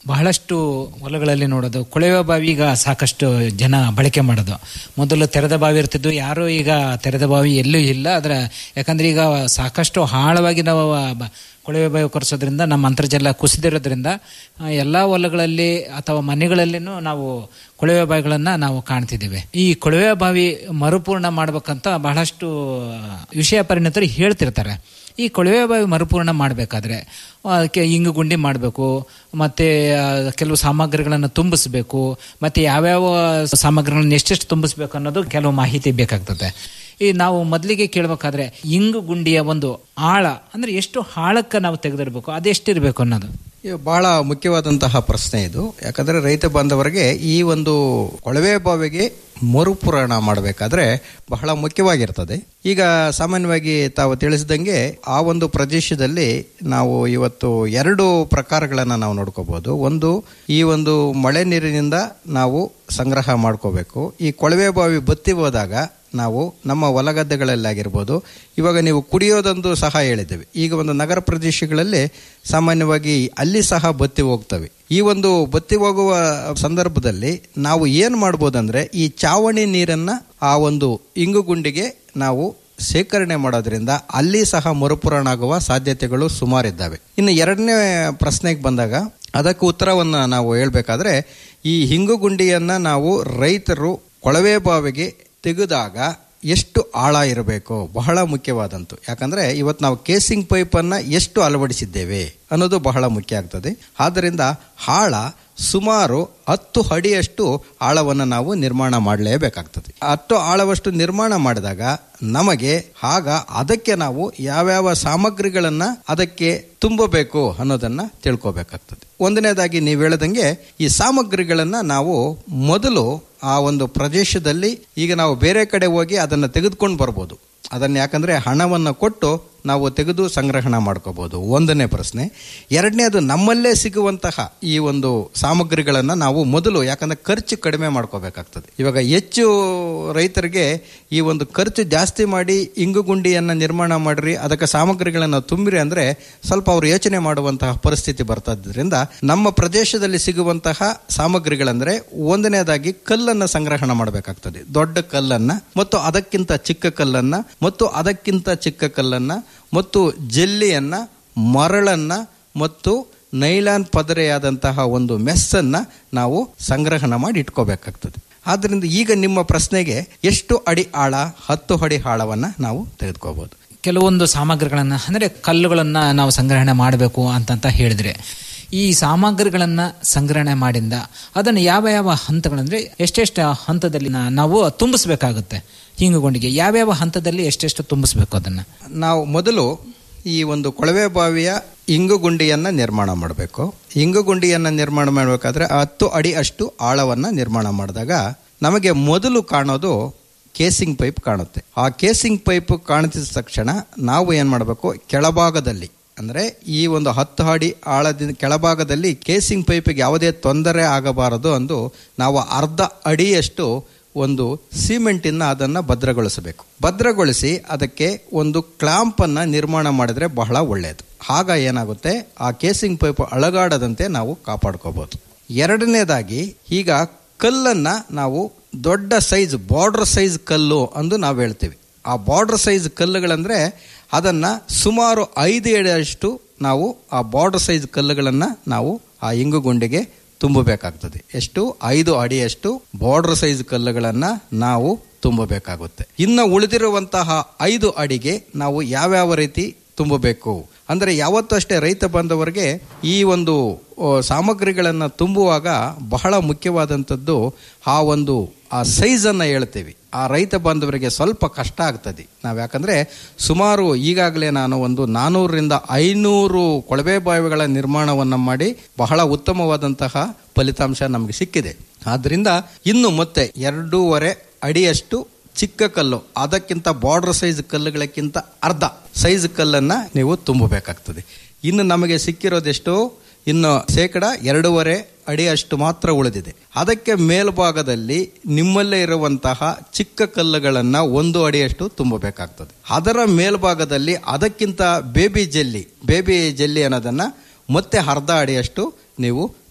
ಬಹಳಷ್ಟು ಹೊಲಗಳಲ್ಲಿ ನೋಡೋದು ಕೊಳವೆ ಬಾವಿ ಈಗ ಸಾಕಷ್ಟು ಜನ ಬಳಕೆ ಮಾಡೋದು ಮೊದಲು ತೆರೆದ ಬಾವಿ ಇರ್ತಿದ್ದು ಯಾರೂ ಈಗ ತೆರೆದ ಬಾವಿ ಎಲ್ಲೂ ಇಲ್ಲ ಅದರ ಯಾಕಂದ್ರೆ ಈಗ ಸಾಕಷ್ಟು ಆಳವಾಗಿ ನಾವು ಬ- ಕೊಳವೆ ಬಾವಿ ಕೊರೆಸೋದ್ರಿಂದ ನಮ್ಮ ಅಂತರ್ಜಲ ಕುಸಿದಿರೋದ್ರಿಂದ ಆ, ಎಲ್ಲಾ ಹೊಲಗಳಲ್ಲಿ ಅಥವಾ ಮನೆಗಳಲ್ಲಿನೂ ನಾವು ಕೊಳವೆ ಬಾವಿಗಳನ್ನು ನಾವು ಕಾಣ್ತಿದ್ದೇವೆ ಈ ಕೊಳವೆ ಬಾವಿ ಮರುಪೂರ್ಣ ಮಾಡ್ಬೇಕಂತ ಬಹಳಷ್ಟು ವಿಷಯ ಪರಿಣಿತರು ಹೇಳ್ತಿರ್ತಾರೆ ಈ ಕೊಳವೆ ಬಾವಿ ಮರುಪೂರ್ಣ ಮಾಡಬೇಕಾದ್ರೆ ಅದಕ್ಕೆ ಇಂಗು ಗುಂಡಿ ಮಾಡಬೇಕು ಮತ್ತೆ ಆ, ಕೆಲವು ಸಾಮಗ್ರಿಗಳನ್ನು ತುಂಬಿಸ್ಬೇಕು ಮತ್ತೆ ಯಾವ್ಯಾವ ಸಾಮಗ್ರಿಗಳನ್ನ ಎಷ್ಟೆಷ್ಟು ತುಂಬಿಸ್ಬೇಕು ಅನ್ನೋದು ಕೆಲವು ಮಾಹಿತಿ ಬೇಕಾಗ್ತದೆ ಈ ನಾವು ಮೊದಲಿಗೆ ಕೇಳಬೇಕಾದ್ರೆ ಇಂಗು ಗುಂಡಿಯ ಒಂದು ಆಳ ಅಂದ್ರೆ ಎಷ್ಟು ಆಳಕ್ಕೆ ನಾವು ತೆಗೆದಿರ್ಬೇಕು ಅದೆಷ್ಟಿರ್ಬೇಕು ಅನ್ನೋದು ಇದು ಬಹಳ ಮುಖ್ಯವಾದಂತಹ ಪ್ರಶ್ನೆ ಇದು ಯಾಕಂದ್ರೆ ರೈತ ಬಾಂಧವರಿಗೆ ಈ ಒಂದು ಕೊಳವೆ ಬಾವಿಗೆ ಮರುಪುರಾಣ ಮಾಡಬೇಕಾದ್ರೆ ಬಹಳ ಮುಖ್ಯವಾಗಿರ್ತದೆ ಈಗ ಸಾಮಾನ್ಯವಾಗಿ ತಾವು ತಿಳಿಸಿದಂಗೆ ಆ ಒಂದು ಪ್ರದೇಶದಲ್ಲಿ ನಾವು ಇವತ್ತು ಎರಡು ಪ್ರಕಾರಗಳನ್ನು ನಾವು ನೋಡ್ಕೋಬಹುದು ಒಂದು ಈ ಒಂದು ಮಳೆ ನೀರಿನಿಂದ ನಾವು ಸಂಗ್ರಹ ಮಾಡ್ಕೋಬೇಕು ಈ ಕೊಳವೆ ಬಾವಿ ಬತ್ತಿ ಹೋದಾಗ ನಾವು ನಮ್ಮ ಹೊಲಗದ್ದೆಗಳಲ್ಲಾಗಿರ್ಬೋದು ಇವಾಗ ನೀವು ಕುಡಿಯೋದೊಂದು ಸಹ ಹೇಳಿದ್ದೇವೆ ಈಗ ಒಂದು ನಗರ ಪ್ರದೇಶಗಳಲ್ಲಿ ಸಾಮಾನ್ಯವಾಗಿ ಅಲ್ಲಿ ಸಹ ಬತ್ತಿ ಹೋಗ್ತವೆ ಈ ಒಂದು ಬತ್ತಿ ಹೋಗುವ ಸಂದರ್ಭದಲ್ಲಿ ನಾವು ಏನು ಮಾಡ್ಬೋದಂದ್ರೆ ಈ ಚಾವಣಿ ನೀರನ್ನ ಆ ಒಂದು ಇಂಗುಗುಂಡಿಗೆ ನಾವು ಶೇಖರಣೆ ಮಾಡೋದ್ರಿಂದ ಅಲ್ಲಿ ಸಹ ಮರುಪುರಾಣ ಆಗುವ ಸಾಧ್ಯತೆಗಳು ಸುಮಾರಿದ್ದಾವೆ ಇನ್ನು ಎರಡನೇ ಪ್ರಶ್ನೆಗೆ ಬಂದಾಗ ಅದಕ್ಕೆ ಉತ್ತರವನ್ನು ನಾವು ಹೇಳ್ಬೇಕಾದ್ರೆ ಈ ಹಿಂಗುಗುಂಡಿಯನ್ನ ನಾವು ರೈತರು ಕೊಳವೆ ಬಾವಿಗೆ ತೆಗೆದಾಗ ಎಷ್ಟು ಆಳ ಇರಬೇಕು ಬಹಳ ಮುಖ್ಯವಾದಂತು ಯಾಕಂದ್ರೆ ಇವತ್ತು ನಾವು ಕೇಸಿಂಗ್ ಪೈಪನ್ನು ಎಷ್ಟು ಅಳವಡಿಸಿದ್ದೇವೆ ಅನ್ನೋದು ಬಹಳ ಮುಖ್ಯ ಆಗ್ತದೆ ಆದ್ದರಿಂದ ಆಳ ಸುಮಾರು ಹತ್ತು ಅಡಿಯಷ್ಟು ಆಳವನ್ನು ನಾವು ನಿರ್ಮಾಣ ಮಾಡಲೇಬೇಕಾಗ್ತದೆ ಹತ್ತು ಆಳವಷ್ಟು ನಿರ್ಮಾಣ ಮಾಡಿದಾಗ ನಮಗೆ ಆಗ ಅದಕ್ಕೆ ನಾವು ಯಾವ್ಯಾವ ಸಾಮಗ್ರಿಗಳನ್ನ ಅದಕ್ಕೆ ತುಂಬಬೇಕು ಅನ್ನೋದನ್ನ ತಿಳ್ಕೋಬೇಕಾಗ್ತದೆ ಒಂದನೇದಾಗಿ ನೀವು ಹೇಳದಂಗೆ ಈ ಸಾಮಗ್ರಿಗಳನ್ನ ನಾವು ಮೊದಲು ಆ ಒಂದು ಪ್ರದೇಶದಲ್ಲಿ ಈಗ ನಾವು ಬೇರೆ ಕಡೆ ಹೋಗಿ ಅದನ್ನು ತೆಗೆದುಕೊಂಡು ಬರ್ಬೋದು ಅದನ್ನು ಯಾಕಂದ್ರೆ ಹಣವನ್ನು ಕೊಟ್ಟು ನಾವು ತೆಗೆದು ಸಂಗ್ರಹಣ ಮಾಡ್ಕೋಬಹುದು ಒಂದನೇ ಪ್ರಶ್ನೆ ಎರಡನೇದು ನಮ್ಮಲ್ಲೇ ಸಿಗುವಂತಹ ಈ ಒಂದು ಸಾಮಗ್ರಿಗಳನ್ನು ನಾವು ಮೊದಲು ಯಾಕಂದ್ರೆ ಖರ್ಚು ಕಡಿಮೆ ಮಾಡ್ಕೋಬೇಕಾಗ್ತದೆ ಇವಾಗ ಹೆಚ್ಚು ರೈತರಿಗೆ ಈ ಒಂದು ಖರ್ಚು ಜಾಸ್ತಿ ಮಾಡಿ ಇಂಗುಗುಂಡಿಯನ್ನು ನಿರ್ಮಾಣ ಮಾಡ್ರಿ ಅದಕ್ಕೆ ಸಾಮಗ್ರಿಗಳನ್ನು ತುಂಬಿರಿ ಅಂದ್ರೆ ಸ್ವಲ್ಪ ಅವರು ಯೋಚನೆ ಮಾಡುವಂತಹ ಪರಿಸ್ಥಿತಿ ಬರ್ತದ್ರಿಂದ ನಮ್ಮ ಪ್ರದೇಶದಲ್ಲಿ ಸಿಗುವಂತಹ ಸಾಮಗ್ರಿಗಳಂದ್ರೆ ಒಂದನೇದಾಗಿ ಕಲ್ಲನ್ನು ಸಂಗ್ರಹಣ ಮಾಡಬೇಕಾಗ್ತದೆ ದೊಡ್ಡ ಕಲ್ಲನ್ನ ಮತ್ತು ಅದಕ್ಕಿಂತ ಚಿಕ್ಕ ಕಲ್ಲನ್ನ ಮತ್ತು ಅದಕ್ಕಿಂತ ಚಿಕ್ಕ ಕಲ್ಲನ್ನ ಮತ್ತು ಜೆಲ್ಲಿಯನ್ನ ಮರಳನ್ನ ಮತ್ತು ನೈಲಾನ್ ಪದರೆಯಾದಂತಹ ಒಂದು ಮೆಸ್ಸನ್ನ ನಾವು ಸಂಗ್ರಹಣ ಮಾಡಿ ಇಟ್ಕೋಬೇಕಾಗ್ತದೆ ಆದ್ರಿಂದ ಈಗ ನಿಮ್ಮ ಪ್ರಶ್ನೆಗೆ ಎಷ್ಟು ಅಡಿ ಆಳ ಹತ್ತು ಅಡಿ ಆಳವನ್ನ ನಾವು ತೆಗೆದುಕೋಬಹುದು ಕೆಲವೊಂದು ಸಾಮಗ್ರಿಗಳನ್ನ ಅಂದ್ರೆ ಕಲ್ಲುಗಳನ್ನ ನಾವು ಸಂಗ್ರಹಣೆ ಮಾಡಬೇಕು ಅಂತಂತ ಹೇಳಿದ್ರೆ ಈ ಸಾಮಗ್ರಿಗಳನ್ನ ಸಂಗ್ರಹಣೆ ಮಾಡಿಂದ ಅದನ್ನು ಯಾವ ಯಾವ ಹಂತಗಳಂದ್ರೆ ಎಷ್ಟೆಷ್ಟು ಹಂತದಲ್ಲಿ ನಾ- ನಾವು ತುಂಬಿಸ್ಬೇಕಾಗುತ್ತೆ ಹಿಂಗುಗೊಂಡಿಗೆ ಯಾವ್ಯಾವ ಹಂತದಲ್ಲಿ ಎಷ್ಟೆಷ್ಟು ತುಂಬಿಸ್ಬೇಕು ಅದನ್ನ ನಾವು ಮೊದಲು ಈ ಒಂದು ಕೊಳವೆ ಬಾವಿಯ ಇಂಗುಗುಂಡಿಯನ್ನ ನಿರ್ಮಾಣ ಮಾಡಬೇಕು ಇಂಗುಗುಂಡಿಯನ್ನ ನಿರ್ಮಾಣ ಮಾಡಬೇಕಾದ್ರೆ ಹತ್ತು ಅಡಿ ಅಷ್ಟು ಆಳವನ್ನ ನಿರ್ಮಾಣ ಮಾಡಿದಾಗ ನಮಗೆ ಮೊದಲು ಕಾಣೋದು ಕೇಸಿಂಗ್ ಪೈಪ್ ಕಾಣುತ್ತೆ ಆ ಕೇಸಿಂಗ್ ಪೈಪ್ ಕಾಣಿಸಿದ ತಕ್ಷಣ ನಾವು ಏನು ಮಾಡಬೇಕು ಕೆಳಭಾಗದಲ್ಲಿ ಅಂದರೆ ಈ ಒಂದು ಹತ್ತು ಅಡಿ ಆಳದಿಂದ ಕೆಳಭಾಗದಲ್ಲಿ ಕೇಸಿಂಗ್ ಪೈಪಿಗೆ ಯಾವುದೇ ತೊಂದರೆ ಆಗಬಾರದು ಅಂದು ನಾವು ಅರ್ಧ ಅಡಿಯಷ್ಟು ಒಂದು ಸಿಮೆಂಟಿನ ಅದನ್ನು ಭದ್ರಗೊಳಿಸಬೇಕು ಭದ್ರಗೊಳಿಸಿ ಅದಕ್ಕೆ ಒಂದು ಕ್ಲಾಂಪನ್ನು ನಿರ್ಮಾಣ ಮಾಡಿದ್ರೆ ಬಹಳ ಒಳ್ಳೆಯದು ಆಗ ಏನಾಗುತ್ತೆ ಆ ಕೇಸಿಂಗ್ ಪೈಪ್ ಅಳಗಾಡದಂತೆ ನಾವು ಕಾಪಾಡ್ಕೋಬಹುದು ಎರಡನೇದಾಗಿ ಈಗ ಕಲ್ಲನ್ನ ನಾವು ದೊಡ್ಡ ಸೈಜ್ ಬಾರ್ಡರ್ ಸೈಜ್ ಕಲ್ಲು ಅಂದು ನಾವು ಹೇಳ್ತೀವಿ ಆ ಬಾರ್ಡರ್ ಸೈಜ್ ಕಲ್ಲುಗಳಂದ್ರೆ ಅದನ್ನ ಸುಮಾರು ಐದು ಅಡಿಯಷ್ಟು ನಾವು ಆ ಬಾರ್ಡರ್ ಸೈಜ್ ಕಲ್ಲುಗಳನ್ನ ನಾವು ಆ ಇಂಗುಗುಂಡಿಗೆ ತುಂಬಬೇಕಾಗ್ತದೆ ಎಷ್ಟು ಐದು ಅಡಿಯಷ್ಟು ಬಾರ್ಡರ್ ಸೈಜ್ ಕಲ್ಲುಗಳನ್ನ ನಾವು ತುಂಬಬೇಕಾಗುತ್ತೆ ಇನ್ನು ಉಳಿದಿರುವಂತಹ ಐದು ಅಡಿಗೆ ನಾವು ಯಾವ್ಯಾವ ರೀತಿ ತುಂಬಬೇಕು ಅಂದರೆ ಯಾವತ್ತೂ ಅಷ್ಟೇ ರೈತ ಬಾಂಧವರಿಗೆ ಈ ಒಂದು ಆ, ಸಾಮಗ್ರಿಗಳನ್ನು ತುಂಬುವಾಗ ಬಹಳ ಮುಖ್ಯವಾದಂಥದ್ದು ಆ ಒಂದು ಆ ಸೈಜನ್ನು ಹೇಳ್ತೀವಿ ಆ ರೈತ ಬಾಂಧವರಿಗೆ ಸ್ವಲ್ಪ ಕಷ್ಟ ಆಗ್ತದೆ ನಾವು ಯಾಕಂದರೆ ಸುಮಾರು ಈಗಾಗಲೇ ನಾನು ಒಂದು ನಾನ್ನೂರರಿಂದ ಐನೂರು ಕೊಳವೆ ಬಾವಿಗಳ ನಿರ್ಮಾಣವನ್ನು ಮಾಡಿ ಬಹಳ ಉತ್ತಮವಾದಂತಹ ಫಲಿತಾಂಶ ನಮಗೆ ಸಿಕ್ಕಿದೆ ಆದ್ದರಿಂದ ಇನ್ನು ಮತ್ತೆ ಎರಡೂವರೆ ಅಡಿಯಷ್ಟು ಚಿಕ್ಕ ಕಲ್ಲು ಅದಕ್ಕಿಂತ ಬಾರ್ಡರ್ ಸೈಜ್ ಕಲ್ಲುಗಳಕ್ಕಿಂತ ಅರ್ಧ ಸೈಜ್ ಕಲ್ಲನ್ನ ನೀವು ತುಂಬಬೇಕಾಗ್ತದೆ ಇನ್ನು ನಮಗೆ ಸಿಕ್ಕಿರೋದೆಷ್ಟು ಇನ್ನು ಶೇಕಡ ಎರಡೂವರೆ ಅಡಿ ಅಷ್ಟು ಮಾತ್ರ ಉಳಿದಿದೆ ಅದಕ್ಕೆ ಮೇಲ್ಭಾಗದಲ್ಲಿ ನಿಮ್ಮಲ್ಲೇ ಇರುವಂತಹ ಚಿಕ್ಕ ಕಲ್ಲುಗಳನ್ನ ಒಂದು ಅಡಿಯಷ್ಟು ತುಂಬಬೇಕಾಗ್ತದೆ ಅದರ ಮೇಲ್ಭಾಗದಲ್ಲಿ ಅದಕ್ಕಿಂತ ಬೇಬಿ ಜೆಲ್ಲಿ ಬೇಬಿ ಜೆಲ್ಲಿ ಅನ್ನೋದನ್ನ ಮತ್ತೆ ಅರ್ಧ ಅಡಿಯಷ್ಟು ನೀವು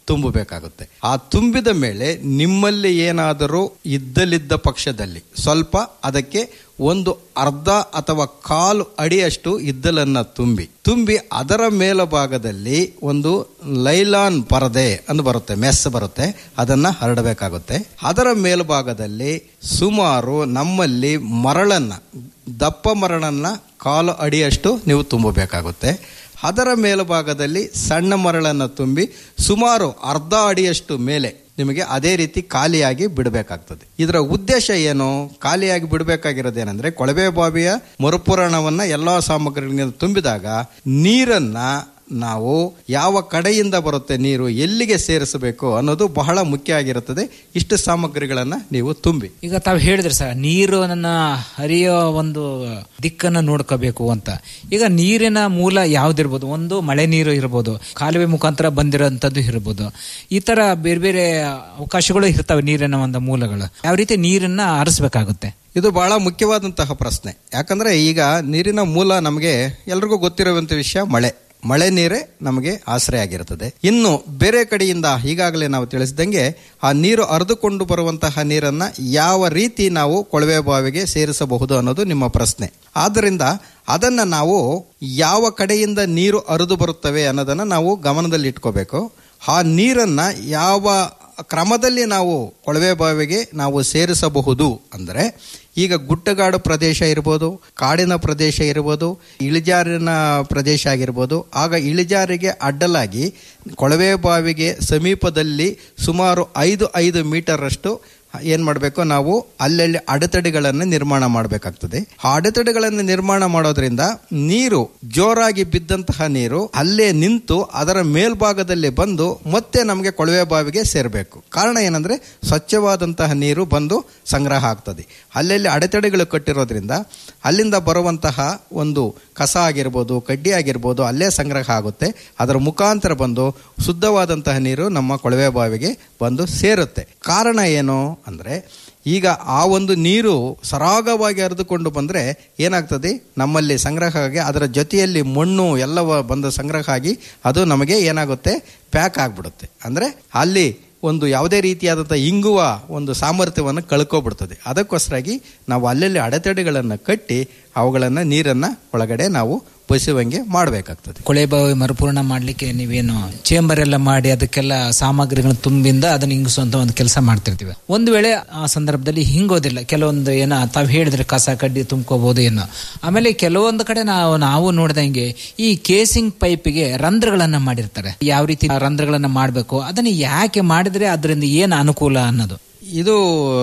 ತುಂಬಬೇಕಾಗುತ್ತೆ ಆ ತುಂಬಿದ ಮೇಲೆ ನಿಮ್ಮಲ್ಲಿ ಏನಾದರೂ ಇದ್ದಲಿದ್ದ ಪಕ್ಷದಲ್ಲಿ ಸ್ವಲ್ಪ ಅದಕ್ಕೆ ಒಂದು ಅರ್ಧ ಅಥವಾ ಕಾಲು ಅಡಿಯಷ್ಟು ಇದ್ದಲನ್ನ ತುಂಬಿ ತುಂಬಿ ಅದರ ಮೇಲಭಾಗದಲ್ಲಿ ಒಂದು ಲೈಲಾನ್ ಪರದೆ ಅಂತ ಬರುತ್ತೆ ಮೆಸ್ ಬರುತ್ತೆ ಅದನ್ನ ಹರಡಬೇಕಾಗುತ್ತೆ ಅದರ ಮೇಲ್ಭಾಗದಲ್ಲಿ ಸುಮಾರು ನಮ್ಮಲ್ಲಿ ಮರಳನ್ನ ದಪ್ಪ ಮರಳನ್ನ ಕಾಲು ಅಡಿಯಷ್ಟು ನೀವು ತುಂಬಬೇಕಾಗುತ್ತೆ ಅದರ ಮೇಲ್ಭಾಗದಲ್ಲಿ ಸಣ್ಣ ಮರಳನ್ನು ತುಂಬಿ ಸುಮಾರು ಅರ್ಧ ಅಡಿಯಷ್ಟು ಮೇಲೆ ನಿಮಗೆ ಅದೇ ರೀತಿ ಖಾಲಿಯಾಗಿ ಬಿಡಬೇಕಾಗ್ತದೆ ಇದರ ಉದ್ದೇಶ ಏನು ಖಾಲಿಯಾಗಿ ಬಿಡಬೇಕಾಗಿರೋದೇನೆಂದ್ರೆ ಕೊಳವೆ ಬಾವಿಯ ಮರುಪೂರಣವನ್ನ ಎಲ್ಲಾ ಸಾಮಗ್ರಿಗಳಿಂದ ತುಂಬಿದಾಗ ನೀರನ್ನ ನಾವು ಯಾವ ಕಡೆಯಿಂದ ಬರುತ್ತೆ ನೀರು ಎಲ್ಲಿಗೆ ಸೇರಿಸಬೇಕು ಅನ್ನೋದು ಬಹಳ ಮುಖ್ಯ ಆಗಿರುತ್ತದೆ ಇಷ್ಟು ಸಾಮಗ್ರಿಗಳನ್ನ ನೀವು ತುಂಬಿ ಈಗ ತಾವು ಹೇಳಿದ್ರಿ ಸರ್ ನೀರು ನನ್ನ ಹರಿಯೋ ಒಂದು ದಿಕ್ಕನ್ನ ನೋಡ್ಕೋಬೇಕು ಅಂತ ಈಗ ನೀರಿನ ಮೂಲ ಯಾವ್ದಿರ್ಬೋದು ಒಂದು ಮಳೆ ನೀರು ಇರ್ಬೋದು ಕಾಲುವೆ ಮುಖಾಂತರ ಬಂದಿರೋಂಥದ್ದು ಇರ್ಬೋದು ಈ ತರ ಬೇರೆ ಬೇರೆ ಅವಕಾಶಗಳು ಇರ್ತವೆ ನೀರಿನ ಒಂದು ಮೂಲಗಳು ಯಾವ ರೀತಿ ನೀರನ್ನ ಹರಿಸ್ಬೇಕಾಗುತ್ತೆ ಇದು ಬಹಳ ಮುಖ್ಯವಾದಂತಹ ಪ್ರಶ್ನೆ ಯಾಕಂದ್ರೆ ಈಗ ನೀರಿನ ಮೂಲ ನಮಗೆ ಎಲ್ರಿಗೂ ಗೊತ್ತಿರುವಂತ ವಿಷಯ ಮಳೆ ಮಳೆ ನೀರೇ ನಮಗೆ ಆಶ್ರಯ ಆಗಿರುತ್ತದೆ ಇನ್ನು ಬೇರೆ ಕಡೆಯಿಂದ ಈಗಾಗಲೇ ನಾವು ತಿಳಿಸಿದಂಗೆ ಆ ನೀರು ಹರಿದುಕೊಂಡು ಬರುವಂತಹ ನೀರನ್ನ ಯಾವ ರೀತಿ ನಾವು ಕೊಳವೆ ಬಾವಿಗೆ ಸೇರಿಸಬಹುದು ಅನ್ನೋದು ನಿಮ್ಮ ಪ್ರಶ್ನೆ ಆದ್ದರಿಂದ ಅದನ್ನ ನಾವು ಯಾವ ಕಡೆಯಿಂದ ನೀರು ಹರಿದು ಬರುತ್ತವೆ ಅನ್ನೋದನ್ನ ನಾವು ಗಮನದಲ್ಲಿ ಇಟ್ಕೋಬೇಕು ಆ ನೀರನ್ನ ಯಾವ ಕ್ರಮದಲ್ಲಿ ನಾವು ಕೊಳವೆ ಬಾವಿಗೆ ನಾವು ಸೇರಿಸಬಹುದು ಅಂದರೆ ಈಗ ಗುಡ್ಡಗಾಡು ಪ್ರದೇಶ ಇರ್ಬೋದು ಕಾಡಿನ ಪ್ರದೇಶ ಇರ್ಬೋದು ಇಳಿಜಾರಿನ ಪ್ರದೇಶ ಆಗಿರ್ಬೋದು ಆಗ ಇಳಿಜಾರಿಗೆ ಅಡ್ಡಲಾಗಿ ಕೊಳವೆ ಬಾವಿಗೆ ಸಮೀಪದಲ್ಲಿ ಸುಮಾರು ಐದು ಐದು ಮೀಟರ್ ಅಷ್ಟು ಏನ್ ಮಾಡಬೇಕು ನಾವು ಅಲ್ಲಲ್ಲಿ ಅಡೆತಡೆಗಳನ್ನು ನಿರ್ಮಾಣ ಮಾಡಬೇಕಾಗ್ತದೆ ಆ ಅಡೆತಡೆಗಳನ್ನು ನಿರ್ಮಾಣ ಮಾಡೋದ್ರಿಂದ ನೀರು ಜೋರಾಗಿ ಬಿದ್ದಂತಹ ನೀರು ಅಲ್ಲೇ ನಿಂತು ಅದರ ಮೇಲ್ಭಾಗದಲ್ಲಿ ಬಂದು ಮತ್ತೆ ನಮಗೆ ಕೊಳವೆ ಬಾವಿಗೆ ಸೇರಬೇಕು ಕಾರಣ ಏನಂದ್ರೆ ಸ್ವಚ್ಛವಾದಂತಹ ನೀರು ಬಂದು ಸಂಗ್ರಹ ಆಗ್ತದೆ ಅಲ್ಲಲ್ಲಿ ಅಡೆತಡೆಗಳು ಕಟ್ಟಿರೋದ್ರಿಂದ ಅಲ್ಲಿಂದ ಬರುವಂತಹ ಒಂದು ಕಸ ಆಗಿರ್ಬೋದು ಕಡ್ಡಿ ಆಗಿರ್ಬೋದು ಅಲ್ಲೇ ಸಂಗ್ರಹ ಆಗುತ್ತೆ ಅದರ ಮುಖಾಂತರ ಬಂದು ಶುದ್ಧವಾದಂತಹ ನೀರು ನಮ್ಮ ಕೊಳವೆ ಬಾವಿಗೆ ಬಂದು ಸೇರುತ್ತೆ ಕಾರಣ ಏನು ಅಂದ್ರೆ ಈಗ ಆ ಒಂದು ನೀರು ಸರಾಗವಾಗಿ ಹರಿದುಕೊಂಡು ಬಂದರೆ ಏನಾಗ್ತದೆ ನಮ್ಮಲ್ಲಿ ಸಂಗ್ರಹ ಆಗಿ ಅದರ ಜೊತೆಯಲ್ಲಿ ಮಣ್ಣು ಎಲ್ಲವ ಬಂದು ಸಂಗ್ರಹ ಆಗಿ ಅದು ನಮಗೆ ಏನಾಗುತ್ತೆ ಪ್ಯಾಕ್ ಆಗಿಬಿಡುತ್ತೆ ಅಂದರೆ ಅಲ್ಲಿ ಒಂದು ಯಾವುದೇ ರೀತಿಯಾದಂಥ ಇಂಗುವ ಒಂದು ಸಾಮರ್ಥ್ಯವನ್ನು ಕಳ್ಕೊಬಿಡ್ತದೆ ಅದಕ್ಕೋಸ್ಕರಾಗಿ ನಾವು ಅಲ್ಲಲ್ಲಿ ಅಡೆತಡೆಗಳನ್ನು ಕಟ್ಟಿ ಅವುಗಳನ್ನು ನೀರನ್ನು ಒಳಗಡೆ ನಾವು ಬಸುವಂಗೆ ಮಾಡಬೇಕಾಗ್ತದೆ ಕೊಳೆ ಬಾವಿ ಮರುಪೂರ್ಣ ಮಾಡ್ಲಿಕ್ಕೆ ನೀವೇನು ಚೇಂಬರ್ ಎಲ್ಲ ಮಾಡಿ ಅದಕ್ಕೆಲ್ಲ ಸಾಮಗ್ರಿಗಳನ್ನ ತುಂಬಿಂದ ಅದನ್ನ ಹಿಂಗಿಸುವಂತ ಒಂದು ಕೆಲಸ ಮಾಡ್ತಿರ್ತೀವಿ ಒಂದು ವೇಳೆ ಆ ಸಂದರ್ಭದಲ್ಲಿ ಹಿಂಗೋದಿಲ್ಲ ಕೆಲವೊಂದು ಏನೋ ತಾವು ಹೇಳಿದ್ರೆ ಕಸ ಕಡ್ಡಿ ತುಂಬ್ಕೋಬಹುದು ಏನೋ ಆಮೇಲೆ ಕೆಲವೊಂದು ಕಡೆ ನಾವು ನಾವು ನೋಡ್ದಂಗೆ ಈ ಕೇಸಿಂಗ್ ಪೈಪಿಗೆ ರಂಧ್ರಗಳನ್ನ ಮಾಡಿರ್ತಾರೆ ಯಾವ ರೀತಿ ಆ ರಂಧ್ರಗಳನ್ನ ಮಾಡಬೇಕು ಅದನ್ನ ಯಾಕೆ ಮಾಡಿದ್ರೆ ಅದರಿಂದ ಏನು ಅನುಕೂಲ ಅನ್ನೋದು ಇದು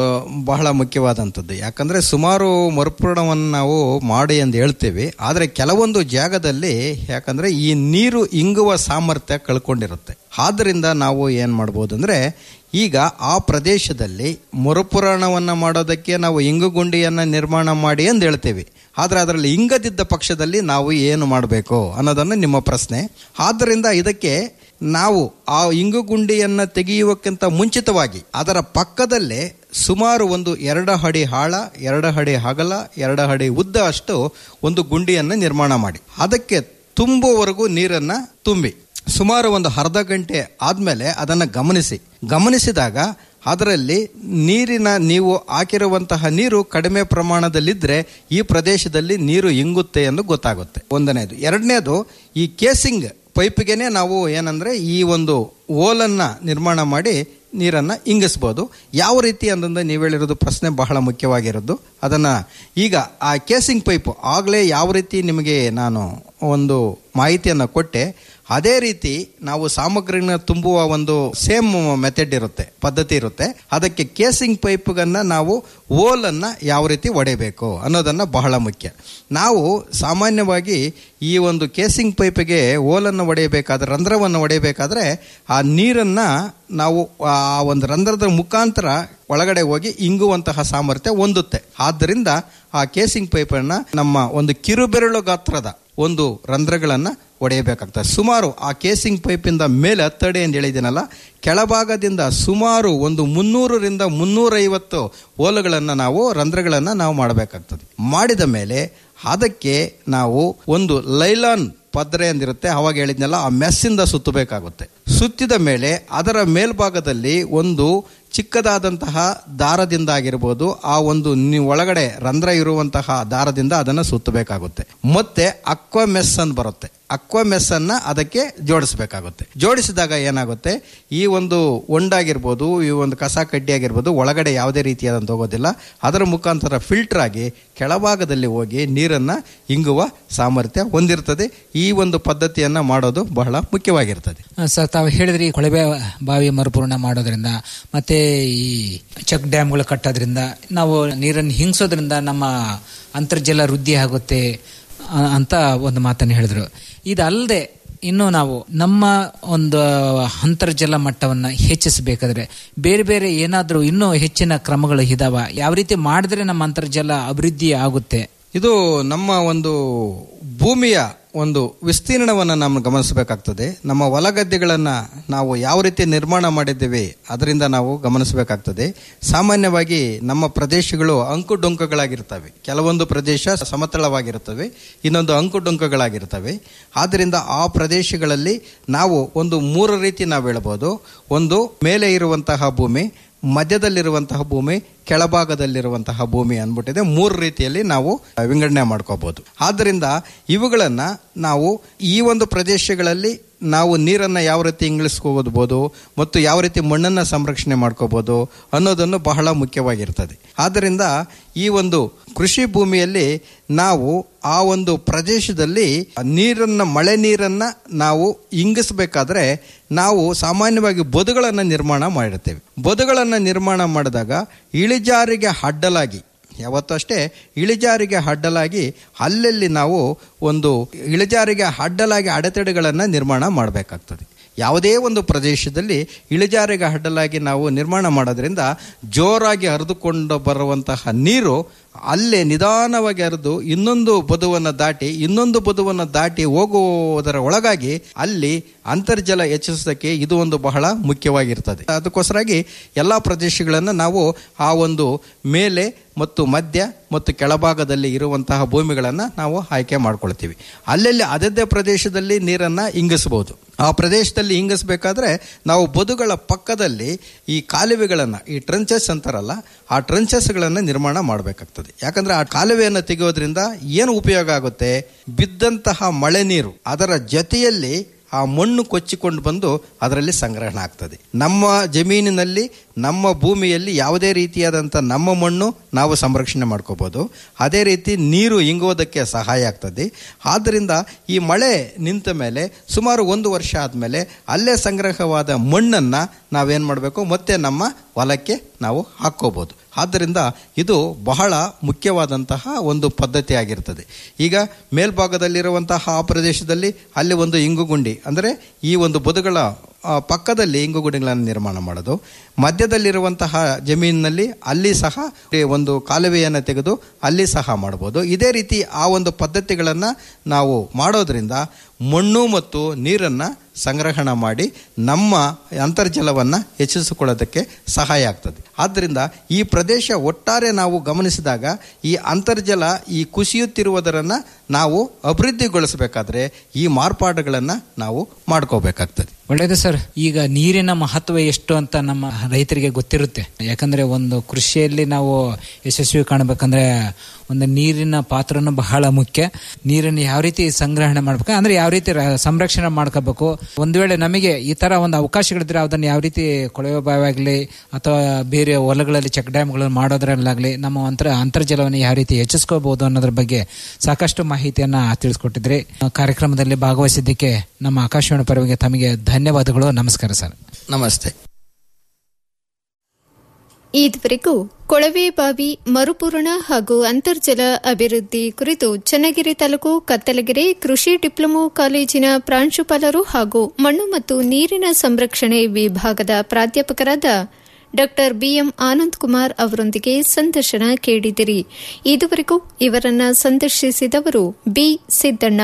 ಬಹಳ ಮುಖ್ಯವಾದಂಥದ್ದು ಯಾಕಂದ್ರೆ ಸುಮಾರು ಮರುಪೂರಣವನ್ನು ನಾವು ಮಾಡಿ ಎಂದು ಹೇಳ್ತೇವೆ ಆದರೆ ಕೆಲವೊಂದು ಜಾಗದಲ್ಲಿ ಯಾಕಂದ್ರೆ ಈ ನೀರು ಇಂಗುವ ಸಾಮರ್ಥ್ಯ ಕಳ್ಕೊಂಡಿರುತ್ತೆ ಆದ್ದರಿಂದ ನಾವು ಏನು ಮಾಡ್ಬೋದು ಅಂದ್ರೆ ಈಗ ಆ ಪ್ರದೇಶದಲ್ಲಿ ಮರುಪುರಾಣವನ್ನು ಮಾಡೋದಕ್ಕೆ ನಾವು ಇಂಗುಗುಂಡಿಯನ್ನು ನಿರ್ಮಾಣ ಮಾಡಿ ಎಂದು ಹೇಳ್ತೇವೆ ಆದರೆ ಅದರಲ್ಲಿ ಇಂಗದಿದ್ದ ಪಕ್ಷದಲ್ಲಿ ನಾವು ಏನು ಮಾಡಬೇಕು ಅನ್ನೋದನ್ನು ನಿಮ್ಮ ಪ್ರಶ್ನೆ ಆದ್ದರಿಂದ ಇದಕ್ಕೆ ನಾವು ಆ ಇಂಗುಗುಂಡಿಯನ್ನು ತೆಗೆಯುವಕ್ಕಿಂತ ಮುಂಚಿತವಾಗಿ ಅದರ ಪಕ್ಕದಲ್ಲೇ ಸುಮಾರು ಒಂದು ಎರಡು ಅಡಿ ಆಳ ಎರಡು ಅಡಿ ಅಗಲ ಎರಡು ಅಡಿ ಉದ್ದ ಅಷ್ಟು ಒಂದು ಗುಂಡಿಯನ್ನು ನಿರ್ಮಾಣ ಮಾಡಿ ಅದಕ್ಕೆ ತುಂಬುವವರೆಗೂ ನೀರನ್ನ ತುಂಬಿ ಸುಮಾರು ಒಂದು ಅರ್ಧ ಗಂಟೆ ಆದ್ಮೇಲೆ ಅದನ್ನು ಗಮನಿಸಿ ಗಮನಿಸಿದಾಗ ಅದರಲ್ಲಿ ನೀರಿನ ನೀವು ಹಾಕಿರುವಂತಹ ನೀರು ಕಡಿಮೆ ಪ್ರಮಾಣದಲ್ಲಿದ್ದರೆ ಈ ಪ್ರದೇಶದಲ್ಲಿ ನೀರು ಇಂಗುತ್ತೆ ಎಂದು ಗೊತ್ತಾಗುತ್ತೆ ಒಂದನೇದು ಎರಡನೇದು ಈ ಕೇಸಿಂಗ್ ಪೈಪ್ಗೆನೆ ನಾವು ಏನಂದ್ರೆ ಈ ಒಂದು ಓಲನ್ನ ನಿರ್ಮಾಣ ಮಾಡಿ ನೀರನ್ನು ಇಂಗಿಸ್ಬೋದು ಯಾವ ರೀತಿ ಅಂತಂದ್ರೆ ನೀವು ಹೇಳಿರೋದು ಪ್ರಶ್ನೆ ಬಹಳ ಮುಖ್ಯವಾಗಿರೋದು ಅದನ್ನು ಈಗ ಆ ಕೇಸಿಂಗ್ ಪೈಪ್ ಆಗಲೇ ಯಾವ ರೀತಿ ನಿಮಗೆ ನಾನು ಒಂದು ಮಾಹಿತಿಯನ್ನು ಕೊಟ್ಟೆ ಅದೇ ರೀತಿ ನಾವು ಸಾಮಗ್ರಿನ ತುಂಬುವ ಒಂದು ಸೇಮ್ ಮೆಥಡ್ ಇರುತ್ತೆ ಪದ್ಧತಿ ಇರುತ್ತೆ ಅದಕ್ಕೆ ಕೇಸಿಂಗ್ ಪೈಪ್ಗನ್ನ ನಾವು ಓಲನ್ನ ಯಾವ ರೀತಿ ಒಡೆಯಬೇಕು ಅನ್ನೋದನ್ನ ಬಹಳ ಮುಖ್ಯ ನಾವು ಸಾಮಾನ್ಯವಾಗಿ ಈ ಒಂದು ಕೇಸಿಂಗ್ ಪೈಪಿಗೆ ಓಲನ್ನು ಒಡೆಯಬೇಕಾದ್ರೆ ರಂಧ್ರವನ್ನು ಒಡೆಯಬೇಕಾದ್ರೆ ಆ ನೀರನ್ನ ನಾವು ಆ ಒಂದು ರಂಧ್ರದ ಮುಖಾಂತರ ಒಳಗಡೆ ಹೋಗಿ ಇಂಗುವಂತಹ ಸಾಮರ್ಥ್ಯ ಹೊಂದುತ್ತೆ ಆದ್ದರಿಂದ ಆ ಕೇಸಿಂಗ್ ಪೈಪನ್ನ ನಮ್ಮ ಒಂದು ಕಿರುಬೆರಳು ಗಾತ್ರದ ಒಂದು ರಂಧ್ರಗಳನ್ನು ಒಡೆಯಬೇಕಾಗ್ತದೆ ಸುಮಾರು ಆ ಕೇಸಿಂಗ್ ಪೈಪಿಂದ ಮೇಲೆ ಹತ್ತಡಿ ಎಂದು ಹೇಳಿದ್ದೀನಲ್ಲ ಕೆಳಭಾಗದಿಂದ ಸುಮಾರು ಒಂದು ಮುನ್ನೂರರಿಂದ ಮುನ್ನೂರೈವತ್ತು ಓಲುಗಳನ್ನು ನಾವು ರಂಧ್ರಗಳನ್ನು ನಾವು ಮಾಡಬೇಕಾಗ್ತದೆ ಮಾಡಿದ ಮೇಲೆ ಅದಕ್ಕೆ ನಾವು ಒಂದು ಲೈಲಾನ್ ಪದ್ರೆ ಅಂದಿರುತ್ತೆ ಅವಾಗ ಹೇಳಿದ್ನೆಲ್ಲ ಆ ಮೆಸ್ಸಿಂದ ಸುತ್ತಬೇಕಾಗುತ್ತೆ ಸುತ್ತಿದ ಮೇಲೆ ಅದರ ಮೇಲ್ಭಾಗದಲ್ಲಿ ಒಂದು ಚಿಕ್ಕದಾದಂತಹ ದಾರದಿಂದ ಆಗಿರ್ಬೋದು ಆ ಒಂದು ನಿ- ಒಳಗಡೆ ರಂಧ್ರ ಇರುವಂತಹ ದಾರದಿಂದ ಅದನ್ನು ಸುತ್ತಬೇಕಾಗುತ್ತೆ ಮತ್ತೆ ಅಕ್ವಾ ಮೆಸ್ ಅಂತ ಬರುತ್ತೆ ಅಕ್ವಾ ಮೆಸ್ ಅನ್ನ ಅದಕ್ಕೆ ಜೋಡಿಸಬೇಕಾಗುತ್ತೆ ಜೋಡಿಸಿದಾಗ ಏನಾಗುತ್ತೆ ಈ ಒಂದು ಒಂಡಾಗಿರ್ಬೋದು ಈ ಒಂದು ಕಸ ಕಡ್ಡಿ ಆಗಿರ್ಬೋದು ಒಳಗಡೆ ಯಾವುದೇ ರೀತಿಯಾದಂತ ಹೋಗೋದಿಲ್ಲ ಅದರ ಮುಖಾಂತರ ಫಿಲ್ಟರ್ ಆಗಿ ಕೆಳಭಾಗದಲ್ಲಿ ಹೋಗಿ ನೀರನ್ನ ಇಂಗುವ ಸಾಮರ್ಥ್ಯ ಹೊಂದಿರ್ತದೆ ಈ ಒಂದು ಪದ್ಧತಿಯನ್ನ ಮಾಡೋದು ಬಹಳ ಮುಖ್ಯವಾಗಿರ್ತದೆ ಆ, ಸರ್ ತಾವು ಹೇಳಿದ್ರಿ ಈ ಕೊಳವೆ ಬಾವಿ ಮರುಪೂರ್ಣ ಮಾಡೋದ್ರಿಂದ ಮತ್ತೆ ಈ ಚೆಕ್ ಡ್ಯಾಮ್ಗಳು ಕಟ್ಟೋದ್ರಿಂದ ನಾವು ನೀರನ್ನು ಹಿಂಗಿಸೋದ್ರಿಂದ ನಮ್ಮ ಅಂತರ್ಜಲ ವೃದ್ಧಿ ಆಗುತ್ತೆ ಆ, ಅಂತ ಒಂದು ಮಾತನ್ನು ಹೇಳಿದ್ರು ಇದಲ್ಲದೆ ಇನ್ನು ನಾವು ನಮ್ಮ ಒಂದು ಅಂತರ್ಜಲ ಮಟ್ಟವನ್ನು ಹೆಚ್ಚಿಸಬೇಕಾದ್ರೆ ಬೇರೆ ಬೇರೆ ಏನಾದರೂ ಇನ್ನೂ ಹೆಚ್ಚಿನ ಕ್ರಮಗಳು ಇದಾವ ಯಾವ ರೀತಿ ಮಾಡಿದ್ರೆ ನಮ್ಮ ಅಂತರ್ಜಲ ಅಭಿವೃದ್ಧಿ ಆಗುತ್ತೆ ಇದು ನಮ್ಮ ಒಂದು ಭೂಮಿಯ ಒಂದು ವಿಸ್ತೀರ್ಣವನ್ನು ನಾವು ಗಮನಿಸಬೇಕಾಗ್ತದೆ ನಮ್ಮ ಹೊಲಗದ್ದೆಗಳನ್ನು ನಾವು ಯಾವ ರೀತಿ ನಿರ್ಮಾಣ ಮಾಡಿದ್ದೇವೆ ಅದರಿಂದ ನಾವು ಗಮನಿಸಬೇಕಾಗ್ತದೆ ಸಾಮಾನ್ಯವಾಗಿ ನಮ್ಮ ಪ್ರದೇಶಗಳು ಅಂಕುಡೊಂಕುಗಳಾಗಿರ್ತವೆ ಕೆಲವೊಂದು ಪ್ರದೇಶ ಸಮತಳವಾಗಿರುತ್ತವೆ ಇನ್ನೊಂದು ಅಂಕುಡೊಂಕುಗಳಾಗಿರ್ತವೆ ಆದ್ದರಿಂದ ಆ ಪ್ರದೇಶಗಳಲ್ಲಿ ನಾವು ಒಂದು ಮೂರು ರೀತಿ ನಾವು ಹೇಳ್ಬೋದು ಒಂದು ಮೇಲೆ ಇರುವಂತಹ ಭೂಮಿ ಮಧ್ಯದಲ್ಲಿರುವಂತಹ ಭೂಮಿ ಕೆಳಭಾಗದಲ್ಲಿರುವಂತಹ ಭೂಮಿ ಅಂದ್ಬಿಟ್ಟಿದೆ ಮೂರು ರೀತಿಯಲ್ಲಿ ನಾವು ವಿಂಗಡಣೆ ಮಾಡ್ಕೋಬಹುದು ಆದ್ದರಿಂದ ಇವುಗಳನ್ನ ನಾವು ಈ ಒಂದು ಪ್ರದೇಶಗಳಲ್ಲಿ ನಾವು ನೀರನ್ನು ಯಾವ ರೀತಿ ಇಂಗ್ಲಿಸ್ಕೋಬೋದು ಮತ್ತು ಯಾವ ರೀತಿ ಮಣ್ಣನ್ನು ಸಂರಕ್ಷಣೆ ಮಾಡ್ಕೋಬೋದು ಅನ್ನೋದನ್ನು ಬಹಳ ಮುಖ್ಯವಾಗಿರ್ತದೆ ಆದ್ದರಿಂದ ಈ ಒಂದು ಕೃಷಿ ಭೂಮಿಯಲ್ಲಿ ನಾವು ಆ ಒಂದು ಪ್ರದೇಶದಲ್ಲಿ ನೀರನ್ನು ಮಳೆ ನೀರನ್ನು ನಾವು ಇಂಗಿಸಬೇಕಾದ್ರೆ ನಾವು ಸಾಮಾನ್ಯವಾಗಿ ಬದುಗಳನ್ನು ನಿರ್ಮಾಣ ಮಾಡಿರ್ತೇವೆ ಬದುಗಳನ್ನು ನಿರ್ಮಾಣ ಮಾಡಿದಾಗ ಇಳಿಜಾರಿಗೆ ಅಡ್ಡಲಾಗಿ ಯಾವತ್ತೂ ಅಷ್ಟೇ ಇಳಿಜಾರಿಗೆ ಅಡ್ಡಲಾಗಿ ಅಲ್ಲಲ್ಲಿ ನಾವು ಒಂದು ಇಳಿಜಾರಿಗೆ ಅಡ್ಡಲಾಗಿ ಅಡೆತಡೆಗಳನ್ನು ನಿರ್ಮಾಣ ಮಾಡಬೇಕಾಗ್ತದೆ ಯಾವುದೇ ಒಂದು ಪ್ರದೇಶದಲ್ಲಿ ಇಳಿಜಾರಿಗೆ ಅಡ್ಡಲಾಗಿ ನಾವು ನಿರ್ಮಾಣ ಮಾಡೋದ್ರಿಂದ ಜೋರಾಗಿ ಹರಿದುಕೊಂಡು ಬರುವಂತಹ ನೀರು ಅಲ್ಲೇ ನಿಧಾನವಾಗಿ ಹರಿದು ಇನ್ನೊಂದು ಬದುವನ್ನು ದಾಟಿ ಇನ್ನೊಂದು ಬದುವನ್ನು ದಾಟಿ ಹೋಗುವುದರ ಒಳಗಾಗಿ ಅಲ್ಲಿ ಅಂತರ್ಜಲ ಹೆಚ್ಚಿಸೋದಕ್ಕೆ ಇದು ಒಂದು ಬಹಳ ಮುಖ್ಯವಾಗಿರ್ತದೆ ಅದಕ್ಕೋಸ್ಕರಾಗಿ ಎಲ್ಲ ಪ್ರದೇಶಗಳನ್ನು ನಾವು ಆ ಒಂದು ಮೇಲೆ ಮತ್ತು ಮಧ್ಯ ಮತ್ತು ಕೆಳಭಾಗದಲ್ಲಿ ಇರುವಂತಹ ಭೂಮಿಗಳನ್ನು ನಾವು ಆಯ್ಕೆ ಮಾಡ್ಕೊಳ್ತೀವಿ ಅಲ್ಲಲ್ಲಿ ಅದದೇ ಪ್ರದೇಶದಲ್ಲಿ ನೀರನ್ನು ಇಂಗಿಸಬಹುದು ಆ ಪ್ರದೇಶದಲ್ಲಿ ಇಂಗಿಸ್ಬೇಕಾದ್ರೆ ನಾವು ಬದುಗಳ ಪಕ್ಕದಲ್ಲಿ ಈ ಕಾಲುವೆಗಳನ್ನು ಈ ಟ್ರಂಚಸ್ ಅಂತಾರಲ್ಲ ಆ ಟ್ರಂಚಸ್ಗಳನ್ನು ನಿರ್ಮಾಣ ಮಾಡಬೇಕಾಗ್ತದೆ ಯಾಕಂದ್ರೆ ಆ ಕಾಲುವೆಯನ್ನು ತೆಗೆಯೋದ್ರಿಂದ ಏನು ಉಪಯೋಗ ಆಗುತ್ತೆ ಬಿದ್ದಂತಹ ಮಳೆ ನೀರು ಅದರ ಜೊತೆಯಲ್ಲಿ ಆ ಮಣ್ಣು ಕೊಚ್ಚಿಕೊಂಡು ಬಂದು ಅದರಲ್ಲಿ ಸಂಗ್ರಹಣ ಆಗ್ತದೆ ನಮ್ಮ ಜಮೀನಿನಲ್ಲಿ ನಮ್ಮ ಭೂಮಿಯಲ್ಲಿ ಯಾವುದೇ ರೀತಿಯಾದಂಥ ನಮ್ಮ ಮಣ್ಣು ನಾವು ಸಂರಕ್ಷಣೆ ಮಾಡ್ಕೋಬೋದು ಅದೇ ರೀತಿ ನೀರು ಇಂಗೋದಕ್ಕೆ ಸಹಾಯ ಆಗ್ತದೆ ಆದ್ದರಿಂದ ಈ ಮಳೆ ನಿಂತ ಮೇಲೆ ಸುಮಾರು ಒಂದು ವರ್ಷ ಆದಮೇಲೆ ಅಲ್ಲೇ ಸಂಗ್ರಹವಾದ ಮಣ್ಣನ್ನು ನಾವೇನು ಮಾಡಬೇಕು ಮತ್ತೆ ನಮ್ಮ ಹೊಲಕ್ಕೆ ನಾವು ಹಾಕ್ಕೋಬೋದು ಆದ್ದರಿಂದ ಇದು ಬಹಳ ಮುಖ್ಯವಾದಂತಹ ಒಂದು ಪದ್ಧತಿ ಆಗಿರ್ತದೆ ಈಗ ಮೇಲ್ಭಾಗದಲ್ಲಿರುವಂತಹ ಆ ಪ್ರದೇಶದಲ್ಲಿ ಅಲ್ಲಿ ಒಂದು ಇಂಗುಗುಂಡಿ ಅಂದರೆ ಈ ಒಂದು ಬದುಗಳ ಆ, ಪಕ್ಕದಲ್ಲಿ ಇಂಗುಗುಂಡಿಗಳನ್ನು ನಿರ್ಮಾಣ ಮಾಡೋದು ಮಧ್ಯದಲ್ಲಿರುವಂತಹ ಜಮೀನಿನಲ್ಲಿ ಅಲ್ಲಿ ಸಹ ಒಂದು ಕಾಲುವೆಯನ್ನು ತೆಗೆದು ಅಲ್ಲಿ ಸಹ ಮಾಡ್ಬೋದು ಇದೇ ರೀತಿ ಆ ಒಂದು ಪದ್ಧತಿಗಳನ್ನು ನಾವು ಮಾಡೋದ್ರಿಂದ ಮಣ್ಣು ಮತ್ತು ನೀರನ್ನು ಸಂಗ್ರಹಣ ಮಾಡಿ ನಮ್ಮ ಅಂತರ್ಜಲವನ್ನು ಹೆಚ್ಚಿಸಿಕೊಳ್ಳೋದಕ್ಕೆ ಸಹಾಯ ಆಗ್ತದೆ ಆದ್ದರಿಂದ ಈ ಪ್ರದೇಶ ಒಟ್ಟಾರೆ ನಾವು ಗಮನಿಸಿದಾಗ ಈ ಅಂತರ್ಜಲ ಈ ಕುಸಿಯುತ್ತಿರುವುದರನ್ನು ನಾವು ಅಭಿವೃದ್ಧಿಗೊಳಿಸಬೇಕಾದ್ರೆ ಈ ಮಾರ್ಪಾಡುಗಳನ್ನು ನಾವು ಮಾಡ್ಕೋಬೇಕಾಗ್ತದೆ ಒಳ್ಳೇದು ಸರ್ ಈಗ ನೀರಿನ ಮಹತ್ವ ಎಷ್ಟು ಅಂತ ನಮ್ಮ ರೈತರಿಗೆ ಗೊತ್ತಿರುತ್ತೆ ಯಾಕಂದ್ರೆ ಒಂದು ಕೃಷಿಯಲ್ಲಿ ನಾವು ಯಶಸ್ವಿ ಕಾಣಬೇಕಂದ್ರೆ ಒಂದು ನೀರಿನ ಪಾತ್ರನೂ ಬಹಳ ಮುಖ್ಯ ನೀರನ್ನು ಯಾವ ರೀತಿ ಸಂಗ್ರಹಣೆ ಮಾಡ್ಬೇಕು ಅಂದ್ರೆ ಯಾವ ರೀತಿ ರ- ಸಂರಕ್ಷಣೆ ಮಾಡ್ಕೋಬೇಕು ಒಂದು ವೇಳೆ ನಮಗೆ ಈ ತರ ಒಂದು ಅವಕಾಶಗಳಿದ್ರೆ ಅದನ್ನು ಯಾವ ರೀತಿ ಕೊಳವೆ ಬಾವಿ ಆಗಲಿ ಅಥವಾ ಬೇರೆ ಹೊಲಗಳಲ್ಲಿ ಚೆಕ್ ಡ್ಯಾಮ್ಗಳನ್ನು ಮಾಡೋದ್ರಲ್ಲಾಗಲಿ ನಮ್ಮ ಅಂತರ ಅಂತರ್ಜಲವನ್ನು ಯಾವ ರೀತಿ ಹೆಚ್ಚಿಸ್ಕೋಬಹುದು ಅನ್ನೋದ್ರ ಬಗ್ಗೆ ಸಾಕಷ್ಟು ಮಾಹಿತಿಯನ್ನ ತಿಳಿಸ್ಕೊಟ್ಟಿದ್ರಿ ಆ ಕಾರ್ಯಕ್ರಮದಲ್ಲಿ ಭಾಗವಹಿಸಿದ್ದಕ್ಕೆ ನಮ್ಮ ಆಕಾಶವಾಣಿ ಪರವಾಗಿ ತಮಗೆ ಧನ್ಯವಾದಗಳು ನಮಸ್ಕಾರ ಸರ್ ನಮಸ್ತೆ ಇದುವರೆಗೂ ಕೊಳವೆ ಬಾವಿ ಮರುಪೂರಣ ಹಾಗೂ ಅಂತರ್ಜಲ ಅಭಿವೃದ್ಧಿ ಕುರಿತು ಚನ್ನಗಿರಿ ತಾಲೂಕು ಕತ್ತಲಗೆರೆ ಕೃಷಿ ಡಿಪ್ಲೊಮೊ ಕಾಲೇಜಿನ ಪ್ರಾಂಶುಪಾಲರು ಹಾಗೂ ಮಣ್ಣು ಮತ್ತು ನೀರಿನ ಸಂರಕ್ಷಣೆ ವಿಭಾಗದ ಪ್ರಾಧ್ಯಾಪಕರಾದ ಡಾ ಬಿಎಂ ಆನಂದ್ ಕುಮಾರ್ ಅವರೊಂದಿಗೆ ಸಂದರ್ಶನ ಕೇಳಿದಿರಿ ಇದುವರೆಗೂ ಇವರನ್ನ ಸಂದರ್ಶಿಸಿದವರು ಬಿ ಸಿದ್ದಣ್ಣ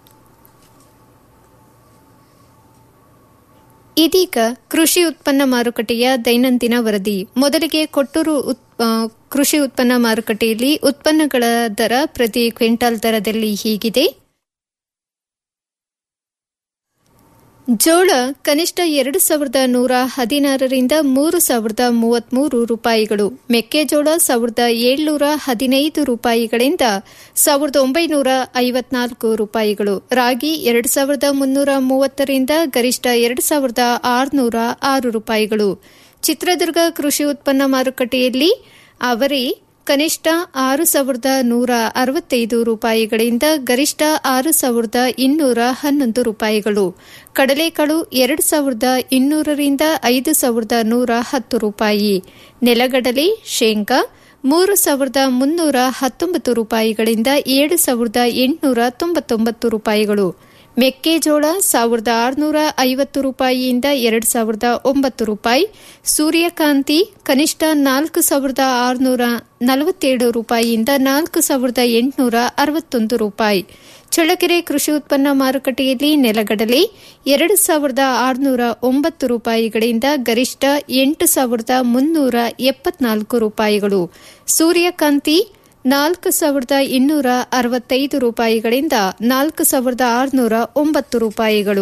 ಇದೀಗ ಕೃಷಿ ಉತ್ಪನ್ನ ಮಾರುಕಟ್ಟೆಯ ದೈನಂದಿನ ವರದಿ ಮೊದಲಿಗೆ ಕೊಟ್ಟೂರು ಉತ್- ಆ, ಕೃಷಿ ಉತ್ಪನ್ನ ಮಾರುಕಟ್ಟೆಯಲ್ಲಿ ಉತ್ಪನ್ನಗಳ ದರ ಪ್ರತಿ ಕ್ವಿಂಟಾಲ್ ದರದಲ್ಲಿ ಹೀಗಿದೆ ಜೋಳ ಕನಿಷ್ಠ ಎರಡು ಸಾವಿರದ ನೂರ ಹದಿನಾರರಿಂದ ಮೂರು ಸಾವಿರದ ಮೂವತ್ಮೂರು ರೂಪಾಯಿಗಳು ಮೆಕ್ಕೆಜೋಳ ಸಾವಿರದ ಏಳ್ನೂರ ಹದಿನೈದು ರೂಪಾಯಿಗಳಿಂದ ಸಾವಿರದ ಒಂಬೈನೂರ ಐವತ್ನಾಲ್ಕು ರೂಪಾಯಿಗಳು ರಾಗಿ ಎರಡು ಸಾವಿರದ ಮುನ್ನೂರ ಮೂವತ್ತರಿಂದ ಗರಿಷ್ಠ ಎರಡು ಸಾವಿರದ ಆರುನೂರ ಆರು ರೂಪಾಯಿಗಳು ಚಿತ್ರದುರ್ಗ ಕೃಷಿ ಉತ್ಪನ್ನ ಮಾರುಕಟ್ಟೆಯಲ್ಲಿ ಅವರಿ ಕನಿಷ್ಠ ಆರು ಸಾವಿರದ ನೂರ ಅರವತ್ತೈದು ರೂಪಾಯಿಗಳಿಂದ ಗರಿಷ್ಠ ಆರು ಸಾವಿರದ ಇನ್ನೂರ ಹನ್ನೊಂದು ರೂಪಾಯಿಗಳು ಕಡಲೆಕಾಳು ಎರಡು ಸಾವಿರದ ಇನ್ನೂರರಿಂದ ಐದು ಸಾವಿರದ ನೂರ ಹತ್ತು ರೂಪಾಯಿ ನೆಲಗಡಲೆ ಶೇಂಗಾ ಮೂರು ಸಾವಿರದ ಮುನ್ನೂರ ಹತ್ತೊಂಬತ್ತು ರೂಪಾಯಿಗಳಿಂದ ಏಳು ಸಾವಿರದ ಎಂಟುನೂರ ತೊಂಬತ್ತೊಂಬತ್ತು ರೂಪಾಯಿಗಳು ಮೆಕ್ಕೆಜೋಳ ಸಾವಿರದ ಆರುನೂರ ಐವತ್ತು ರೂಪಾಯಿಯಿಂದ ಎರಡು ಸಾವಿರದ ಒಂಬತ್ತು ರೂಪಾಯಿ ಸೂರ್ಯಕಾಂತಿ ಕನಿಷ್ಠ ನಾಲ್ಕು ಸಾವಿರದ ಆರುನೂರ ನಲವತ್ತೇಳು ರೂಪಾಯಿಯಿಂದ ನಾಲ್ಕು ಸಾವಿರದ ಎಂಟುನೂರ ಅರವತ್ತೊಂದು ರೂಪಾಯಿ ಚಳ್ಳಕೆರೆ ಕೃಷಿ ಉತ್ಪನ್ನ ಮಾರುಕಟ್ಟೆಯಲ್ಲಿ ನೆಲಗಡಲೆ ಎರಡು ಸಾವಿರದ ಆರುನೂರ ಒಂಬತ್ತು ರೂಪಾಯಿಗಳಿಂದ ಗರಿಷ್ಠ ಎಂಟು ಸಾವಿರದ ಮುನ್ನೂರ ಎಪ್ಪತ್ನಾಲ್ಕು ರೂಪಾಯಿಗಳು ಸೂರ್ಯಕಾಂತಿ ನಾಲ್ಕು ಸಾವಿರದ ಇನ್ನೂರ ಅರವತ್ತೈದು ರೂಪಾಯಿಗಳಿಂದ ನಾಲ್ಕು ಸಾವಿರದ ಆರುನೂರ ಒಂಬತ್ತು ರೂಪಾಯಿಗಳು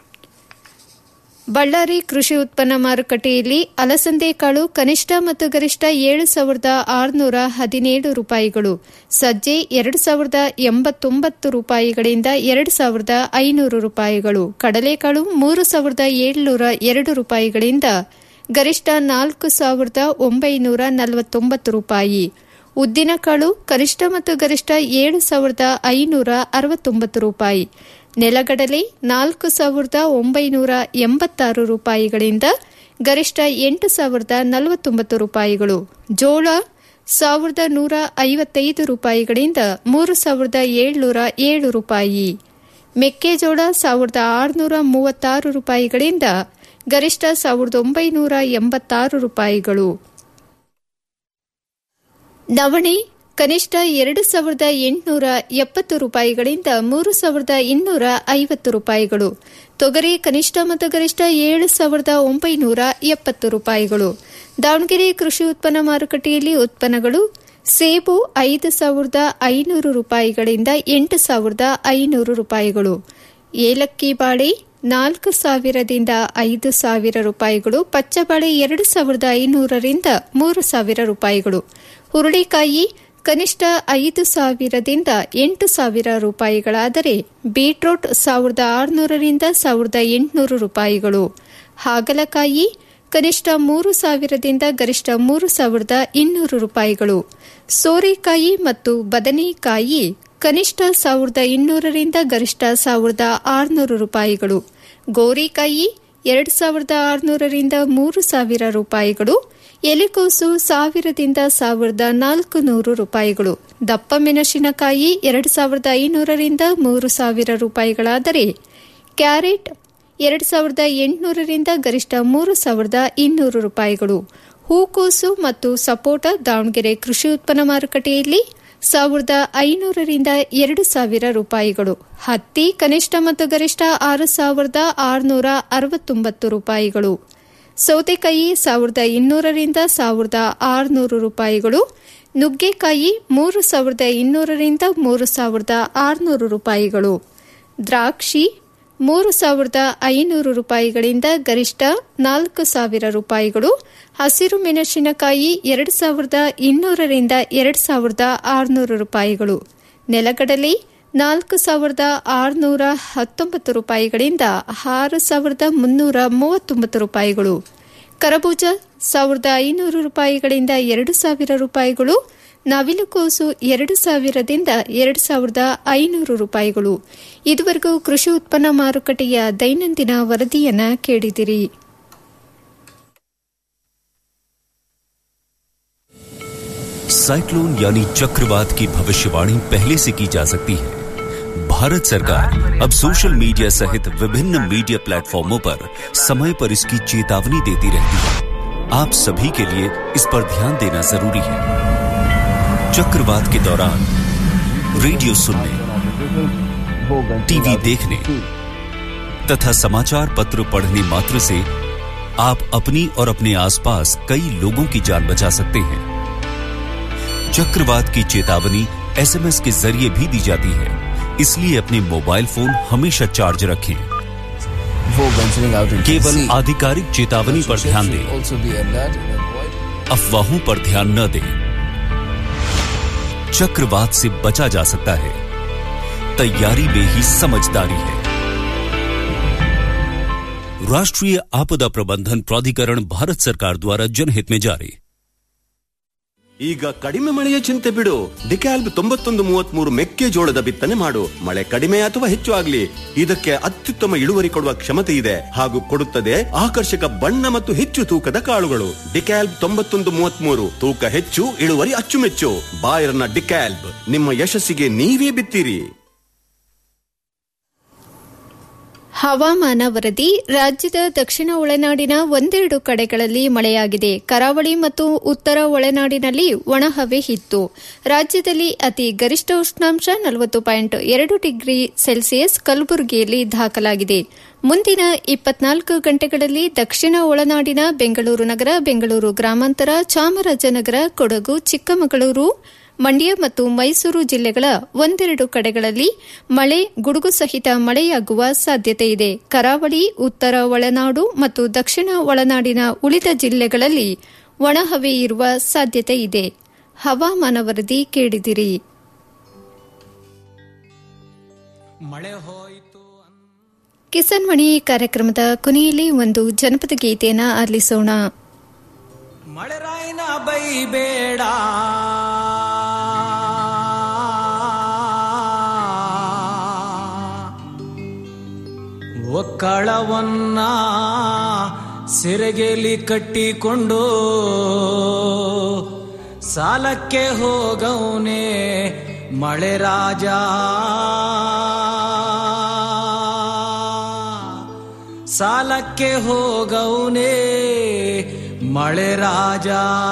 ಬಳ್ಳಾರಿ ಕೃಷಿ ಉತ್ಪನ್ನ ಮಾರುಕಟ್ಟೆಯಲ್ಲಿ ಅಲಸಂದೆ ಕಾಳು ಕನಿಷ್ಠ ಮತ್ತು ಗರಿಷ್ಠ ಏಳು ಸಾವಿರದ ಆರುನೂರ ಹದಿನೇಳು ರೂಪಾಯಿಗಳು ಸಜ್ಜೆ ಎರಡು ಸಾವಿರದ ಎಂಬತ್ತೊಂಬತ್ತು ರೂಪಾಯಿಗಳಿಂದ ಎರಡು ಸಾವಿರದ ಐನೂರು ರೂಪಾಯಿಗಳು ಕಡಲೆಕಾಳು ಮೂರು ಸಾವಿರದ ಏಳುನೂರ ಎರಡು ರೂಪಾಯಿಗಳಿಂದ ಗರಿಷ್ಠ ನಾಲ್ಕು ಸಾವಿರದ ಒಂಬೈನೂರ ನಲವತ್ತೊಂಬತ್ತು ರೂಪಾಯಿ ಉದ್ದಿನಕಾಳು ಕನಿಷ್ಠ ಮತ್ತು ಗರಿಷ್ಠ ಏಳು ಸಾವಿರದ ಐನೂರ ಅರವತ್ತೊಂಬತ್ತು ರೂಪಾಯಿ ನೆಲಗಡಲೆ ನಾಲ್ಕು ಸಾವಿರದ ಒಂಬೈನೂರ ಎಂಬತ್ತಾರು ರೂಪಾಯಿಗಳಿಂದ ಗರಿಷ್ಠ ಎಂಟು ಸಾವಿರದ ನಲವತ್ತೊಂಬತ್ತು ರೂಪಾಯಿಗಳು ಜೋಳ ಸಾವಿರದ ನೂರ ಐವತ್ತೈದು ರೂಪಾಯಿಗಳಿಂದ ಮೂರು ಸಾವಿರದ ಏಳ್ನೂರ ಏಳು ರೂಪಾಯಿ ಮೆಕ್ಕೆಜೋಳ ಸಾವಿರದ ಆರುನೂರ ಮೂವತ್ತಾರು ರೂಪಾಯಿಗಳಿಂದ ಗರಿಷ್ಠ ಸಾವಿರದ ಒಂಬೈನೂರ ಎಂಬತ್ತಾರು ರೂಪಾಯಿಗಳು ನವಣೆ ಕನಿಷ್ಠ ಎರಡು ಸಾವಿರದ ಎಂಟುನೂರ ಎಪ್ಪತ್ತು ರೂಪಾಯಿಗಳಿಂದ ಮೂರು ಸಾವಿರದ ಇನ್ನೂರ ಐವತ್ತು ರೂಪಾಯಿಗಳು ತೊಗರಿ ಕನಿಷ್ಠ ಮತ್ತು ಗರಿಷ್ಠ ಏಳು ಸಾವಿರದ ಒಂಬೈನೂರ ಎಪ್ಪತ್ತು ರೂಪಾಯಿಗಳು ದಾವಣಗೆರೆ ಕೃಷಿ ಉತ್ಪನ್ನ ಮಾರುಕಟ್ಟೆಯಲ್ಲಿ ಉತ್ಪನ್ನಗಳು ಸೇಬು ಐದು ಸಾವಿರದ ಐನೂರು ರೂಪಾಯಿಗಳಿಂದ ಎಂಟು ಸಾವಿರದ ಐನೂರು ರೂಪಾಯಿಗಳು ಏಲಕ್ಕಿ ಬಾಳೆ ನಾಲ್ಕು ಸಾವಿರದಿಂದ ಐದು ಸಾವಿರ ರೂಪಾಯಿಗಳು ಪಚ್ಚಬಾಳೆ ಎರಡು ಸಾವಿರದ ಐನೂರರಿಂದ ಮೂರು ಸಾವಿರ ರೂಪಾಯಿಗಳು ಹುರುಳಿಕಾಯಿ ಕನಿಷ್ಠ ಐದು ಸಾವಿರದಿಂದ ಎಂಟು ಸಾವಿರ ರೂಪಾಯಿಗಳಾದರೆ ಬೀಟ್ರೂಟ್ ಸಾವಿರದ ಆರುನೂರರಿಂದ ಸಾವಿರದ ಎಂಟುನೂರು ರೂಪಾಯಿಗಳು ಹಾಗಲಕಾಯಿ ಕನಿಷ್ಠ ಮೂರು ಸಾವಿರದಿಂದ ಗರಿಷ್ಠ ಮೂರು ಸಾವಿರದ ಇನ್ನೂರು ರೂಪಾಯಿಗಳು ಸೋರೆಕಾಯಿ ಮತ್ತು ಬದನೆಕಾಯಿ ಕನಿಷ್ಠ ಸಾವಿರದ ಇನ್ನೂರರಿಂದ ಗರಿಷ್ಠ ಸಾವಿರದ ಆರುನೂರು ರೂಪಾಯಿಗಳು ಗೋರಿಕಾಯಿ ಎರಡು ಸಾವಿರದ ಆರುನೂರರಿಂದ ಮೂರು ಸಾವಿರ ರೂಪಾಯಿಗಳು ಎಲೆಕೋಸು ಸಾವಿರದಿಂದ ಸಾವಿರದ ನಾಲ್ಕು ನೂರು ರೂಪಾಯಿಗಳು ದಪ್ಪ ಮೆಣಸಿನಕಾಯಿ ಎರಡು ಸಾವಿರದ ಐನೂರರಿಂದ ಮೂರು ಸಾವಿರ ರೂಪಾಯಿಗಳಾದರೆ ಕ್ಯಾರೆಟ್ ಎರಡು ಸಾವಿರದ ಎಂಟುನೂರರಿಂದ ಗರಿಷ್ಠ ಮೂರು ಸಾವಿರದ ಇನ್ನೂರು ರೂಪಾಯಿಗಳು ಹೂಕೋಸು ಮತ್ತು ಸಪೋಟ ದಾವಣಗೆರೆ ಕೃಷಿ ಉತ್ಪನ್ನ ಮಾರುಕಟ್ಟೆಯಲ್ಲಿ ಸಾವಿರದ ಐನೂರರಿಂದ ಎರಡು ಸಾವಿರ ರೂಪಾಯಿಗಳು ಹತ್ತಿ ಕನಿಷ್ಠ ಮತ್ತು ಗರಿಷ್ಠ ಆರು ಸಾವಿರದ ಆರುನೂರ ಅರವತ್ತೊಂಬತ್ತು ರೂಪಾಯಿಗಳು ಸೌತೆಕಾಯಿ ಸಾವಿರದ ಇನ್ನೂರರಿಂದ ಸಾವಿರದ ಆರುನೂರು ರೂಪಾಯಿಗಳು ನುಗ್ಗೆಕಾಯಿ ಮೂರು ಸಾವಿರದ ಇನ್ನೂರರಿಂದ ಮೂರು ಸಾವಿರದ ಆರುನೂರು ರೂಪಾಯಿಗಳು ದ್ರಾಕ್ಷಿ ಮೂರು ಸಾವಿರದ ಐನೂರು ರೂಪಾಯಿಗಳಿಂದ ಗರಿಷ್ಠ ನಾಲ್ಕು ಸಾವಿರ ರೂಪಾಯಿಗಳು ಹಸಿರು ಮೆಣಸಿನಕಾಯಿ ಎರಡು ಸಾವಿರದ ಇನ್ನೂರರಿಂದ ಎರಡು ಸಾವಿರದ ಆರುನೂರು ರೂಪಾಯಿಗಳು ನೆಲಗಡಲೆ ನಾಲ್ಕು ಸಾವಿರದ ಆರುನೂರ ಹತ್ತೊಂಬತ್ತು ರೂಪಾಯಿಗಳಿಂದ ಆರು ಸಾವಿರದ ಮುನ್ನೂರ ಮೂವತ್ತೊಂಬತ್ತು ರೂಪಾಯಿಗಳು ಕರಬೂಜ ಸಾವಿರದ ಐನೂರು ರೂಪಾಯಿಗಳಿಂದ ಎರಡು ಸಾವಿರ ರೂಪಾಯಿಗಳು ನವಿಲುಕೋಸು ಎರಡು ಸಾವಿರದಿಂದ ಎರಡು ಸಾವಿರದ ಐನೂರು ರೂಪಾಯಿಗಳು ಇದುವರೆಗೂ ಕೃಷಿ ಉತ್ಪನ್ನ ಮಾರುಕಟ್ಟೆಯ ದೈನಂದಿನ ವರದಿಯನ್ನ ಕೇಳಿದಿರಿ साइक्लोन यानी चक्रवात की भविष्यवाणी पहले से की जा सकती है भारत सरकार अब सोशल मीडिया सहित विभिन्न मीडिया प्लेटफॉर्मों पर समय पर इसकी चेतावनी देती रहती है आप सभी के लिए इस पर ध्यान देना जरूरी है चक्रवात के दौरान रेडियो सुनने टीवी देखने तथा समाचार पत्र पढ़ने मात्र से आप अपनी और अपने आसपास कई लोगों की जान बचा सकते हैं चक्रवात की चेतावनी एसएमएस के जरिए भी दी जाती है इसलिए अपने मोबाइल फोन हमेशा चार्ज रखें before venturing out into the केवल sea. आधिकारिक चेतावनी पर Ships ध्यान should दें also be alert and avoid अफवाहों पर ध्यान न दें चक्रवात से बचा जा सकता है तैयारी में ही समझदारी है राष्ट्रीय आपदा प्रबंधन प्राधिकरण भारत सरकार द्वारा जनहित में जारी ಈಗ ಕಡಿಮೆ ಮಳೆಯ ಚಿಂತೆ ಬಿಡು ಡಿಕ್ಯಾಲ್ಬ್ ತೊಂಬತ್ತೊಂದು ಮೂವತ್ಮೂರು ಮೆಕ್ಕೆಜೋಳದ ಬಿತ್ತನೆ ಮಾಡು ಮಳೆ ಕಡಿಮೆ ಅಥವಾ ಹೆಚ್ಚು ಆಗ್ಲಿ ಇದಕ್ಕೆ ಅತ್ಯುತ್ತಮ ಇಳುವರಿ ಕೊಡುವ ಕ್ಷಮತೆ ಇದೆ ಹಾಗೂ ಕೊಡುತ್ತದೆ ಆಕರ್ಷಕ ಬಣ್ಣ ಮತ್ತು ಹೆಚ್ಚು ತೂಕದ ಕಾಳುಗಳು ಡಿಕ್ಯಾಲ್ಬ್ ತೊಂಬತ್ತೊಂದು ಮೂವತ್ಮೂರು ತೂಕ ಹೆಚ್ಚು ಇಳುವರಿ ಅಚ್ಚುಮೆಚ್ಚು ಬಾಯರ್ನ ಡಿಕ್ಯಾಲ್ಬ್ ನಿಮ್ಮ ಯಶಸ್ಸಿಗೆ ನೀವೇ ಬಿತ್ತೀರಿ ಹವಾಮಾನ ವರದಿ ರಾಜ್ಯದ ದಕ್ಷಿಣ ಒಳನಾಡಿನ ಒಂದೆರಡು ಕಡೆಗಳಲ್ಲಿ ಮಳೆಯಾಗಿದೆ ಕರಾವಳಿ ಮತ್ತು ಉತ್ತರ ಒಳನಾಡಿನಲ್ಲಿ ಒಣಹವೆ ಇತ್ತು ರಾಜ್ಯದಲ್ಲಿ ಅತಿ ಗರಿಷ್ಠ ಉಷ್ಣಾಂಶ ನಲವತ್ತು ಪಾಯಿಂಟ್ ಎರಡು ಡಿಗ್ರಿ ಸೆಲ್ಸಿಯಸ್ ಕಲಬುರಗಿಯಲ್ಲಿ ದಾಖಲಾಗಿದೆ ಮುಂದಿನ ಇಪ್ಪತ್ನಾಲ್ಕು ಗಂಟೆಗಳಲ್ಲಿ ದಕ್ಷಿಣ ಒಳನಾಡಿನ ಬೆಂಗಳೂರು ನಗರ ಬೆಂಗಳೂರು ಗ್ರಾಮಾಂತರ ಚಾಮರಾಜನಗರ ಕೊಡಗು ಚಿಕ್ಕಮಗಳೂರು ಮಂಡ್ಯ ಮತ್ತು ಮೈಸೂರು ಜಿಲ್ಲೆಗಳ ಒಂದೆರಡು ಕಡೆಗಳಲ್ಲಿ ಮಳೆ ಗುಡುಗು ಸಹಿತ ಮಳೆಯಾಗುವ ಸಾಧ್ಯತೆ ಇದೆ ಕರಾವಳಿ ಉತ್ತರ ಒಳನಾಡು ಮತ್ತು ದಕ್ಷಿಣ ಒಳನಾಡಿನ ಉಳಿದ ಜಿಲ್ಲೆಗಳಲ್ಲಿ ಒಣಹವೆ ಇರುವ ಸಾಧ್ಯತೆ ಇದೆ ಹವಾಮಾನ ವರದಿ ಕೇಳಿದಿರಿ ಕಿಸಾನ್ ಮಣಿ ಕಾರ್ಯಕ್ರಮದ ಕೊನೆಯಲ್ಲಿ ಒಂದು ಜನಪದ ಗೀತೆಯನ್ನು ಆಲಿಸೋಣ ಮಳೆರಾಯಿನ ಬೈಬೇಡ ಒಕ್ಕಳವನ್ನ ಸೆರೆಗೆಲಿ ಕಟ್ಟಿಕೊಂಡು ಸಾಲಕ್ಕೆ ಹೋಗವನೆ ಮಳೆ ರಾಜ ಸಾಲಕ್ಕೆ ಹೋಗವನೆ ಮಳೆ ರಾಜ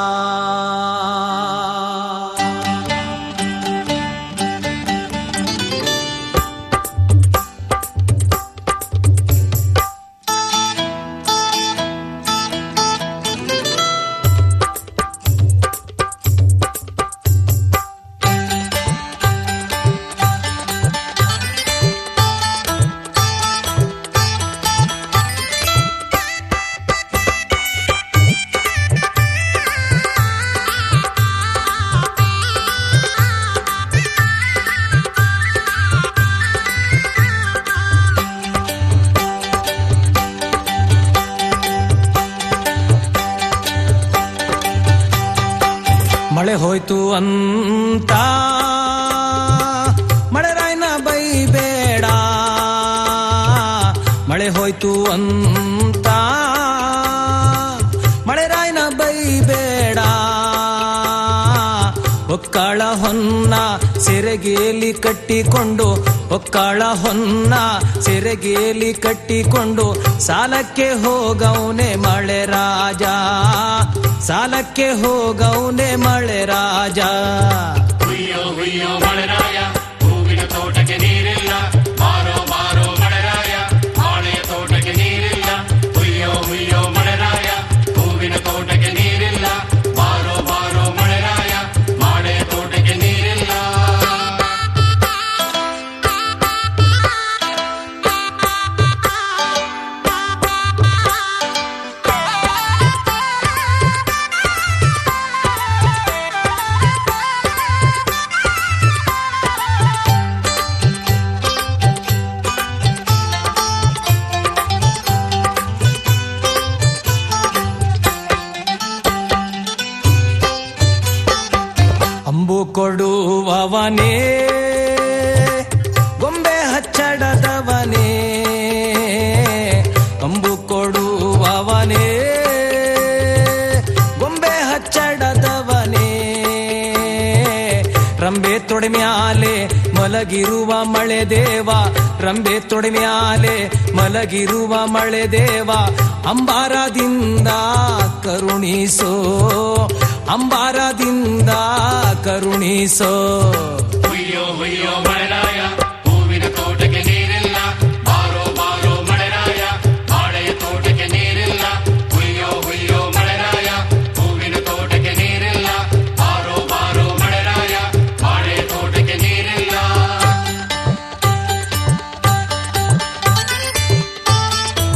ಮಳೆ ಹೋಯ್ತು ಅಂತ ಮಳೆ ರಾಯ್ನ ಬೈಬೇಡ ಮಳೆ ಹೋಯ್ತು ಅಂತ ಮಳೆ ರಾಯ್ನ ಬೈಬೇಡ ಒಕ್ಕಳ ಹೊನ್ನ ಸೆರೆಗೇಲಿ ಕಟ್ಟಿಕೊಂಡು ಒಕ್ಕಳ ಹೊನ್ನ ಸೆರೆಗೇಲಿ ಕಟ್ಟಿಕೊಂಡು ಸಾಲಕ್ಕೆ ಹೋಗವನೆ ಮಳೆ ರಾಜ ಸಾಲಕ್ಕೆ ಹೋಗವನೆ ಮಳೆ ರಾಜ ಹುಯ್ಯೋ ಹುಯ್ಯೋ ಮಳೆರಾಯ ಹೂವಿನ ತೋಟಕ್ಕೆ ನೀರಿಲ್ಲ ಮಾರೋ ಮಾರೋ ಮಳೆರಾಯ ಬಾಳೆಯ ತೋಟಕ್ಕೆ ನೀರಿಲ್ಲ ಹುಯ್ಯೋ ಹುಯ್ಯೋ ಮಳೆರಾಯ ಹೂವಿನ ತೋಟಕ್ಕೆ ನೀರಿಲ್ಲ ಮಾರೋ ಮಾರೋ ಮಳೆರಾಯ ಬಾಳೆಯ ತೋಟಕ್ಕೆ ನೀರಿಲ್ಲ ಅಂಬು ಕೊಡುವವನೇ ಗೊಂಬೆ ಹಚ್ಚಡದವನೇ ಅಂಬು ಕೊಡುವವನೇ ಗೊಂಬೆ ಹಚ್ಚಡದವನೇ ರಂಬೆ ತೊಡೆಮ್ಯಾಲೆ ಮಲಗಿರುವ ಮಳೆ ದೇವ ರಂಬೆ ತೊಡೆಮ್ಯಾಲೆ ಮಲಗಿರುವ ಮಳೆ ದೇವ ಅಂಬಾರದಿಂದ ಕರುಣಿಸೋ ಅಂಬಾರದಿಂದ ಕರುಣಿಸೋ ಹುಯ್ಯೋ ಹುಯ್ಯೋ ಮಳೆರಾಯ ಹೂವಿನ ತೋಟಕ್ಕೆ ನೀರಿಲ್ಲ ಮಾರೋ ಮಾರೋ ಮಳೆರಾಯ ಬಾಳೆಯ ತೋಟಕ್ಕೆ ನೀರಿಲ್ಲ ಹುಯ್ಯೋ ಹುಯ್ಯೋ ಮಳೆರಾಯ ಹೂವಿನ ತೋಟಕ್ಕೆ ನೀರಿಲ್ಲ ಮಾರೋ ಮಾರೋ ಮಳೆರಾಯ ಬಾಳೆಯ ತೋಟಕ್ಕೆ ನೀರಿಲ್ಲ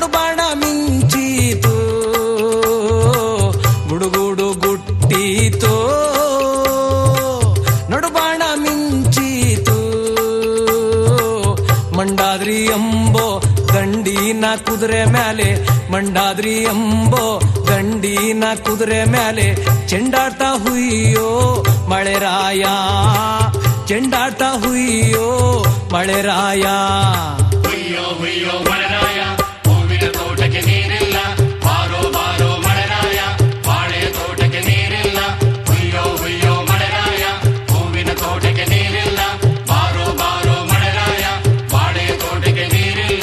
ನಡುಬಾಣ ಮಿಂಚೀತು ಗುಡುಗುಡು ಗುಟ್ಟೀತು ನಡುಬಾಣ ಮಿಂಚೀತು ಮಂಡಾದ್ರಿ ಎಂಬೋ ದಂಡಿನ ಕುದುರೆ ಮ್ಯಾಲೆ ಮಂಡಾದ್ರಿ ಎಂಬೋ ದಂಡಿನ ಕುದುರೆ ಮ್ಯಾಲೆ ಚೆಂಡಾಡ್ತಾ ಹುಯ್ಯೋ ಮಳೆರಾಯ ಚೆಂಡಾಡ್ತಾ ಹುಯ್ಯೋ ಮಳೆರಾಯ ಹುಯ್ಯೋ ಹುಯ್ಯೋ ಮಳೆರಾಯ